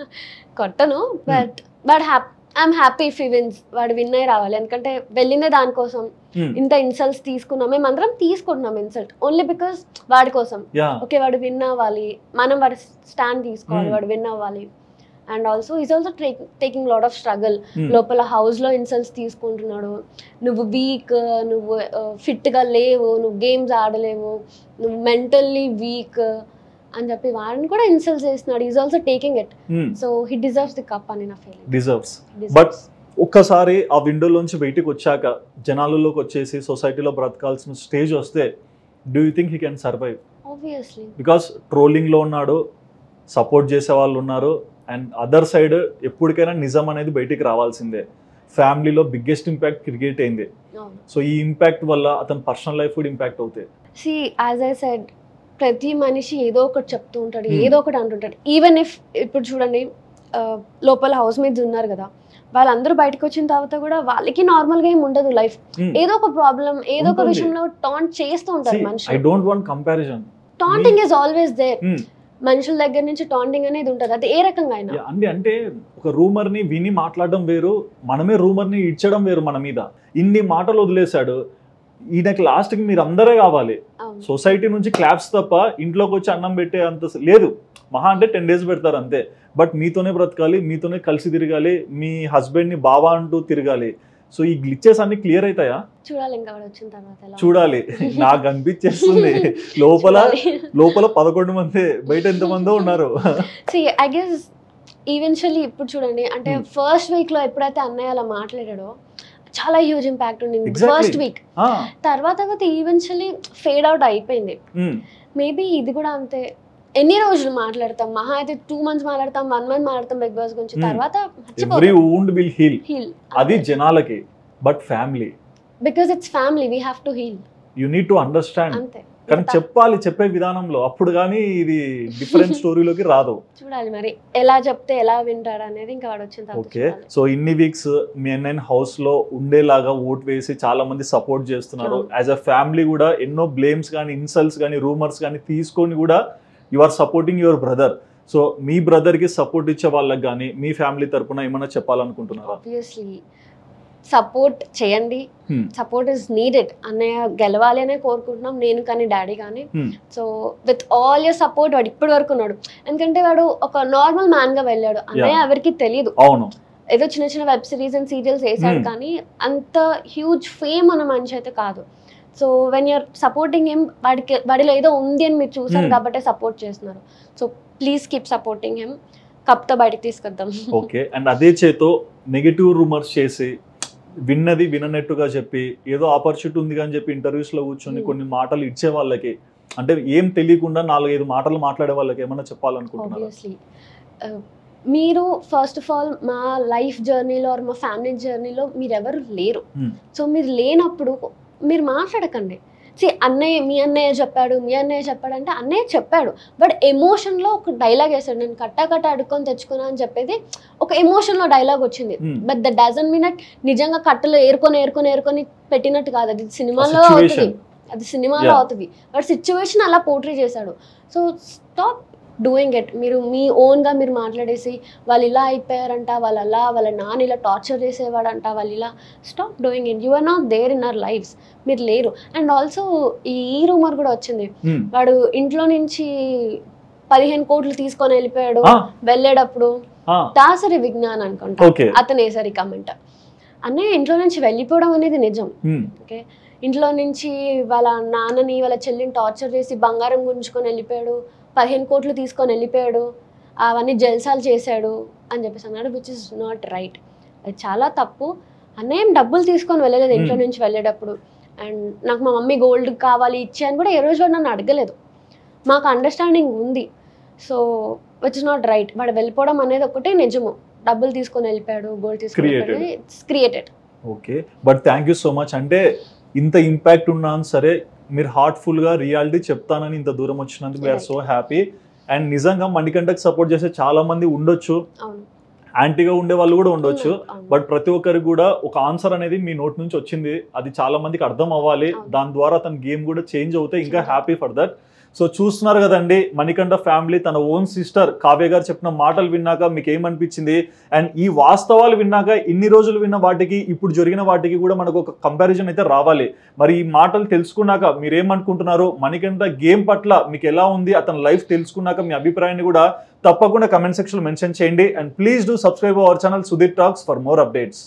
కొట్టను but but happy I'm happy if he wins వాడు విన్ అయి రావాలి ఎందుకంటే వెళ్ళిందే దానికోసం Hmm. ఇంత ఇన్సల్ట్స్ తీసుకున్నాం మేము అందరం తీసుకుంటున్నాం ఇన్సల్ట్ ఓన్లీ బికాస్ వాడి కోసం యా ఓకే వాడు విన్ అవ్వాలి మనం వాడి స్టాండ్ తీసుకోవాలి Hmm. వాడు విన్ అవ్వాలి and also is also taking lot of struggle లోపల house లో ఇన్సల్ట్స్ తీసుకుంటున్నాడు నువ్వు వీక్ నువ్వు ఫిట్ గా లేవు నువ్వు గేమ్స్ ఆడలేవు నువ్వు మెంటల్లీ వీక్ అని చెప్పి వాడిని కూడా ఇన్సల్ట్ చేస్తున్నాడు is also taking it so he deserves the cup అని నా ఫీలింగ్ డిజర్వ్స్ బట్ ఒక్కసారి ఆ విండోలోంచి బయటికి వచ్చాక జనాలలోకి వచ్చేసి సొసైటీలో బ్రతకాల్సిన స్టేజ్ వస్తే do you think he can survive obviously because ట్రోలింగ్లో ఉన్నాడు సపోర్ట్ చేసే వాళ్ళు ఉన్నారు అండ్ అదర్ సైడ్ ఎప్పటికైనా నిజం అనేది బయటికి రావాల్సిందే ఫ్యామిలీలో బిగ్గెస్ట్ ఇంపాక్ట్ క్రియేట్ అయింది అవును సో ఈ ఇంపాక్ట్ వల్ల అతని పర్సనల్ లైఫ్ కూడా ఇంపాక్ట్ అవుతాయి సి యాజ్ ఐ సెడ్ ప్రతి మనిషి ఏదో ఒకటి చెప్తూ ఉంటాడు Hmm. ఏదో ఒకటి అంటుంటాడు ఈవెన్ ఇఫ్ ఇప్పుడు చూడండి ఆ, లోపల హౌస్ మేట్స్ ఉన్నారు కదా వాళ్ళందరూ బయటకు వచ్చిన తర్వాత కూడా వాళ్ళకి నార్మల్ గా ఏం ఉండదు లైఫ్ ఏదో ఒక ప్రాబ్లం ఏదో ఒక ఉంటుంది. విషయంలో టాంట్ చేస్తూ ఉంటారు ఐ మనుషులు don't want comparison taunting is always there మనుషుల దగ్గర నుంచి టాంటింగ్ అనేది ఉంటుంది అది ఏ రకంగా అయినా అంటే అంటే ఒక రూమర్ ని విని మాట్లాడడం వేరు మనమే రూమర్ ని ఇచ్చడం వేరు మన మీద ఇన్ని మాటలు వదిలేశాడు ఈయనకి లాస్ట్ కి మీరు అందరే కావాలి అవును. సొసైటీ నుంచి క్లాప్స్ తప్ప ఇంట్లోకి వచ్చి అన్నం పెట్టే అంత స- లేదు మహా అంటే టెన్ డేస్ పెడతారు అంతే బట్ మీతోనే బ్రతకాలి మీతోనే కలిసి తిరగాలి మీ హస్బెండ్ ని బావా అంటూ తిరగాలి సో ఈ గ్లిచెస్ అన్ని క్లియర్ అవుతాయా చూడాలి ఇంకా వాడు వచ్చిన తర్వాత ఎలా చూడాలి నాకు అనిపించేస్తుంది లోపల చూడాలి. లోపల పదకొండు మంది బయట ఎంత మందో ఉన్నారు సి ఐ గెస్ ఈవెన్చువల్లీ ఇప్పుడు చూడండి అంటే Hmm. ఫస్ట్ వీక్ లో ఎప్పుడైతే అన్నయ్య అలా మాట్లాడాడో చాలా హ్యూజ్ ఇంపాక్ట్ ఉండింది Exactly. ఫస్ట్ వీక్ ఆ, తర్వాత తర్వాత ఈవెన్చువల్లీ ఫేడ్ అవుట్ అయిపోయింది ఉమ్, మేబీ ఇది కూడా అంతే ఎన్ని రోజులు మాట్లాడతాం మహా అయితే టూ మంత్స్ మాట్లాడతాం వన్ మంత్ మాట్లాడతాం బిగ్ బాస్ గురించి Hmm. తర్వాత every wound will heal heal అది జనాలకి but family because it's family we have to heal you need to understand అంతే కానీ చెప్పాలి చెప్పే విధానంలో అప్పుడు కానీ ఇది డిఫరెంట్ స్టోరీలోకి రాదు చూడాలి మరి ఎలా చెప్తే ఎలా వింటాడు అనేది ఇంకా వాడు వచ్చిన తర్వాత ఓకే చూడాలి. సో ఇన్ని వీక్స్ మీ అన్నయ్య హౌస్ లో ఉండేలాగా ఓట్ వేసి చాలా మంది సపోర్ట్ చేస్తున్నారు అవును. యాజ్ అ ఫ్యామిలీ కూడా ఎన్నో బ్లేమ్స్ కానీ ఇన్సల్ట్స్ కానీ రూమర్స్ కానీ తీసుకొని కూడా you are supporting your brother so మీ బ్రదర్ కి సపోర్ట్ ఇచ్చే వాళ్ళకి కానీ మీ ఫ్యామిలీ తరపున ఏమైనా చెప్పాలనుకుంటున్నారా ఆబ్వియస్లీ సపోర్ట్ చేయండి Hmm. సపోర్ట్ ఇస్ నీడెడ్ అన్నయ్య గెలవాలి అనే కోరుకుంటున్నాం నేను కానీ డాడీ కానీ Hmm. So with all your support వాడు ఇప్పటి వరకు ఉన్నాడు ఎందుకంటే వాడు ఒక నార్మల్ మ్యాన్ గా వెళ్ళాడు అన్నయ్య ఎవరికి తెలియదు అవును ఏదో చిన్న చిన్న వెబ్ సిరీస్ అండ్ సీరియల్స్ వేసాడు Hmm. కానీ అంత హ్యూజ్ ఫేమ్ ఉన్న మనిషి అయితే కాదు so when you're supporting him వాడికి వాడిలో ఏదో ఉంది అని మీరు చూసారు Hmm. కాబట్టి సపోర్ట్ చేస్తున్నారు so please keep supporting him కప్తో బయటకు తీసుకొద్దాం ఓకే అండ్ అదే చేతో నెగిటివ్ రూమర్స్ చేసి విన్నది విననట్టుగా చెప్పి ఏదో ఆపర్చునిటీ ఉంది అని చెప్పి ఇంటర్వ్యూస్ లో కూర్చొని Hmm. కొన్ని మాటలు ఇచ్చే వాళ్ళకి అంటే ఏం తెలియకుండా నాలుగైదు మాటలు మాట్లాడే వాళ్ళకి ఏమన్నా చెప్పాలనుకుంటున్నారు ఆబ్వియస్లీ మీరు ఫస్ట్ ఆఫ్ ఆల్ మా లైఫ్ జర్నీలో ఆర్ మా ఫ్యామిలీ జర్నీలో మీరు ఎవరు లేరు Hmm. సో మీరు లేనప్పుడు మీరు మాట్లాడకండి సి అన్నయ్య మీ అన్నయ్య చెప్పాడు మీ అన్నయ్య చెప్పాడు అంటే అన్నయ్య చెప్పాడు బట్ ఎమోషన్లో ఒక డైలాగ్ వేసాడు నేను కట్టా కట్ట అడుక్కొని తెచ్చుకున్నా అని చెప్పేది ఒక ఎమోషన్లో డైలాగ్ వచ్చింది Hmm. But the doesn't mean నిజంగా కట్టలు ఏరుకొని ఏరుకొని ఏరుకొని పెట్టినట్టు కాదు అది సినిమాలో situation. అవుతుంది అది సినిమాలో Yeah. అవుతుంది బట్ సిచ్యువేషన్ అలా పోర్ట్రీ చేశాడు సో స్టాప్ డూయింగ్ ఇట్ మీరు మీ ఓన్గా మీరు మాట్లాడేసి వాళ్ళు ఇలా అయిపోయారంట వాళ్ళు అలా వాళ్ళ నాన్న ఇలా టార్చర్ చేసేవాడంట వాళ్ళు ఇలా stop doing it you are not there in our lives మీరు లేరు అండ్ ఆల్సో ఈ రూమర్ కూడా వచ్చింది Hmm. వాడు ఇంట్లో నుంచి పదిహేను కోట్లు తీసుకొని వెళ్ళిపోయాడు ఆ, వెళ్ళేటప్పుడు ఆ, దాసరి విజ్ఞాన్ అనుకుంటా ఓకే అతను వేసారు ఈ కమెంట్ అన్నయ్య ఇంట్లో నుంచి వెళ్ళిపోవడం అనేది నిజం Hmm. ఓకే ఇంట్లో నుంచి వాళ్ళ నాన్నని వాళ్ళ చెల్లిని టార్చర్ చేసి బంగారం గుంజుకొని వెళ్ళిపోయాడు పదిహేను కోట్లు తీసుకొని వెళ్ళిపోయాడు అవన్నీ జల్సాలు చేశాడు అని చెప్పేసి అన్నాడు విచ్ ఇస్ నాట్ రైట్ అది చాలా తప్పు అన్నయ్య ఏం డబ్బులు తీసుకొని వెళ్ళలేదు ఇంట్లో Hmm. నుంచి వెళ్ళేటప్పుడు అండ్ నాకు మా మమ్మీ గోల్డ్ కావాలి ఇచ్చే అని కూడా ఏ రోజు వాడు నన్ను అడగలేదు మాకు అండర్స్టాండింగ్ ఉంది so which is not right వాడు వెళ్ళిపోవడం అనేది ఒకటే నిజము డబ్బులు తీసుకొని వెళ్ళిపోయాడు గోల్డ్ తీసుకొని Created. It's created okay but thank you so much అంటే ఇంత ఇంపాక్ట్ ఉన్నా సరే మీరు హార్ట్ఫుల్ గా రియాలిటీ చెప్తానని ఇంత దూరం వచ్చినందుకు వీఆర్ సో హ్యాపీ అండ్ నిజంగా మణికంటకు సపోర్ట్ చేసే చాలా మంది ఉండొచ్చు అవును యాంటీగా ఉండే వాళ్ళు కూడా ఉండొచ్చు అవును. బట్ ప్రతి ఒక్కరికి కూడా ఒక ఆన్సర్ అనేది మీ నోట్ నుంచి వచ్చింది అది చాలా మందికి అర్థం అవ్వాలి అవును. దాని ద్వారా తన గేమ్ కూడా చేంజ్ అవుతే ఇంకా హ్యాపీ ఫర్ దట్ సో చూస్తున్నారు కదండి మణికంఠ ఫ్యామిలీ తన ఓన్ సిస్టర్ కావ్య గారు చెప్పిన మాటలు విన్నాక మీకు ఏమనిపించింది అండ్ ఈ వాస్తవాలు విన్నాక ఇన్ని రోజులు విన్న వాటికి ఇప్పుడు జరిగిన వాటికి కూడా మనకు ఒక కంపారిజన్ అయితే రావాలి మరి ఈ మాటలు తెలుసుకున్నాక మీరేమనుకుంటున్నారు మణికంఠ గేమ్ పట్ల మీకు ఎలా ఉంది అతని లైఫ్ తెలుసుకున్నాక మీ అభిప్రాయాన్ని కూడా తప్పకుండా కమెంట్ సెక్షన్ మెన్షన్ చేయండి and please do subscribe our channel Sudheer talks for more updates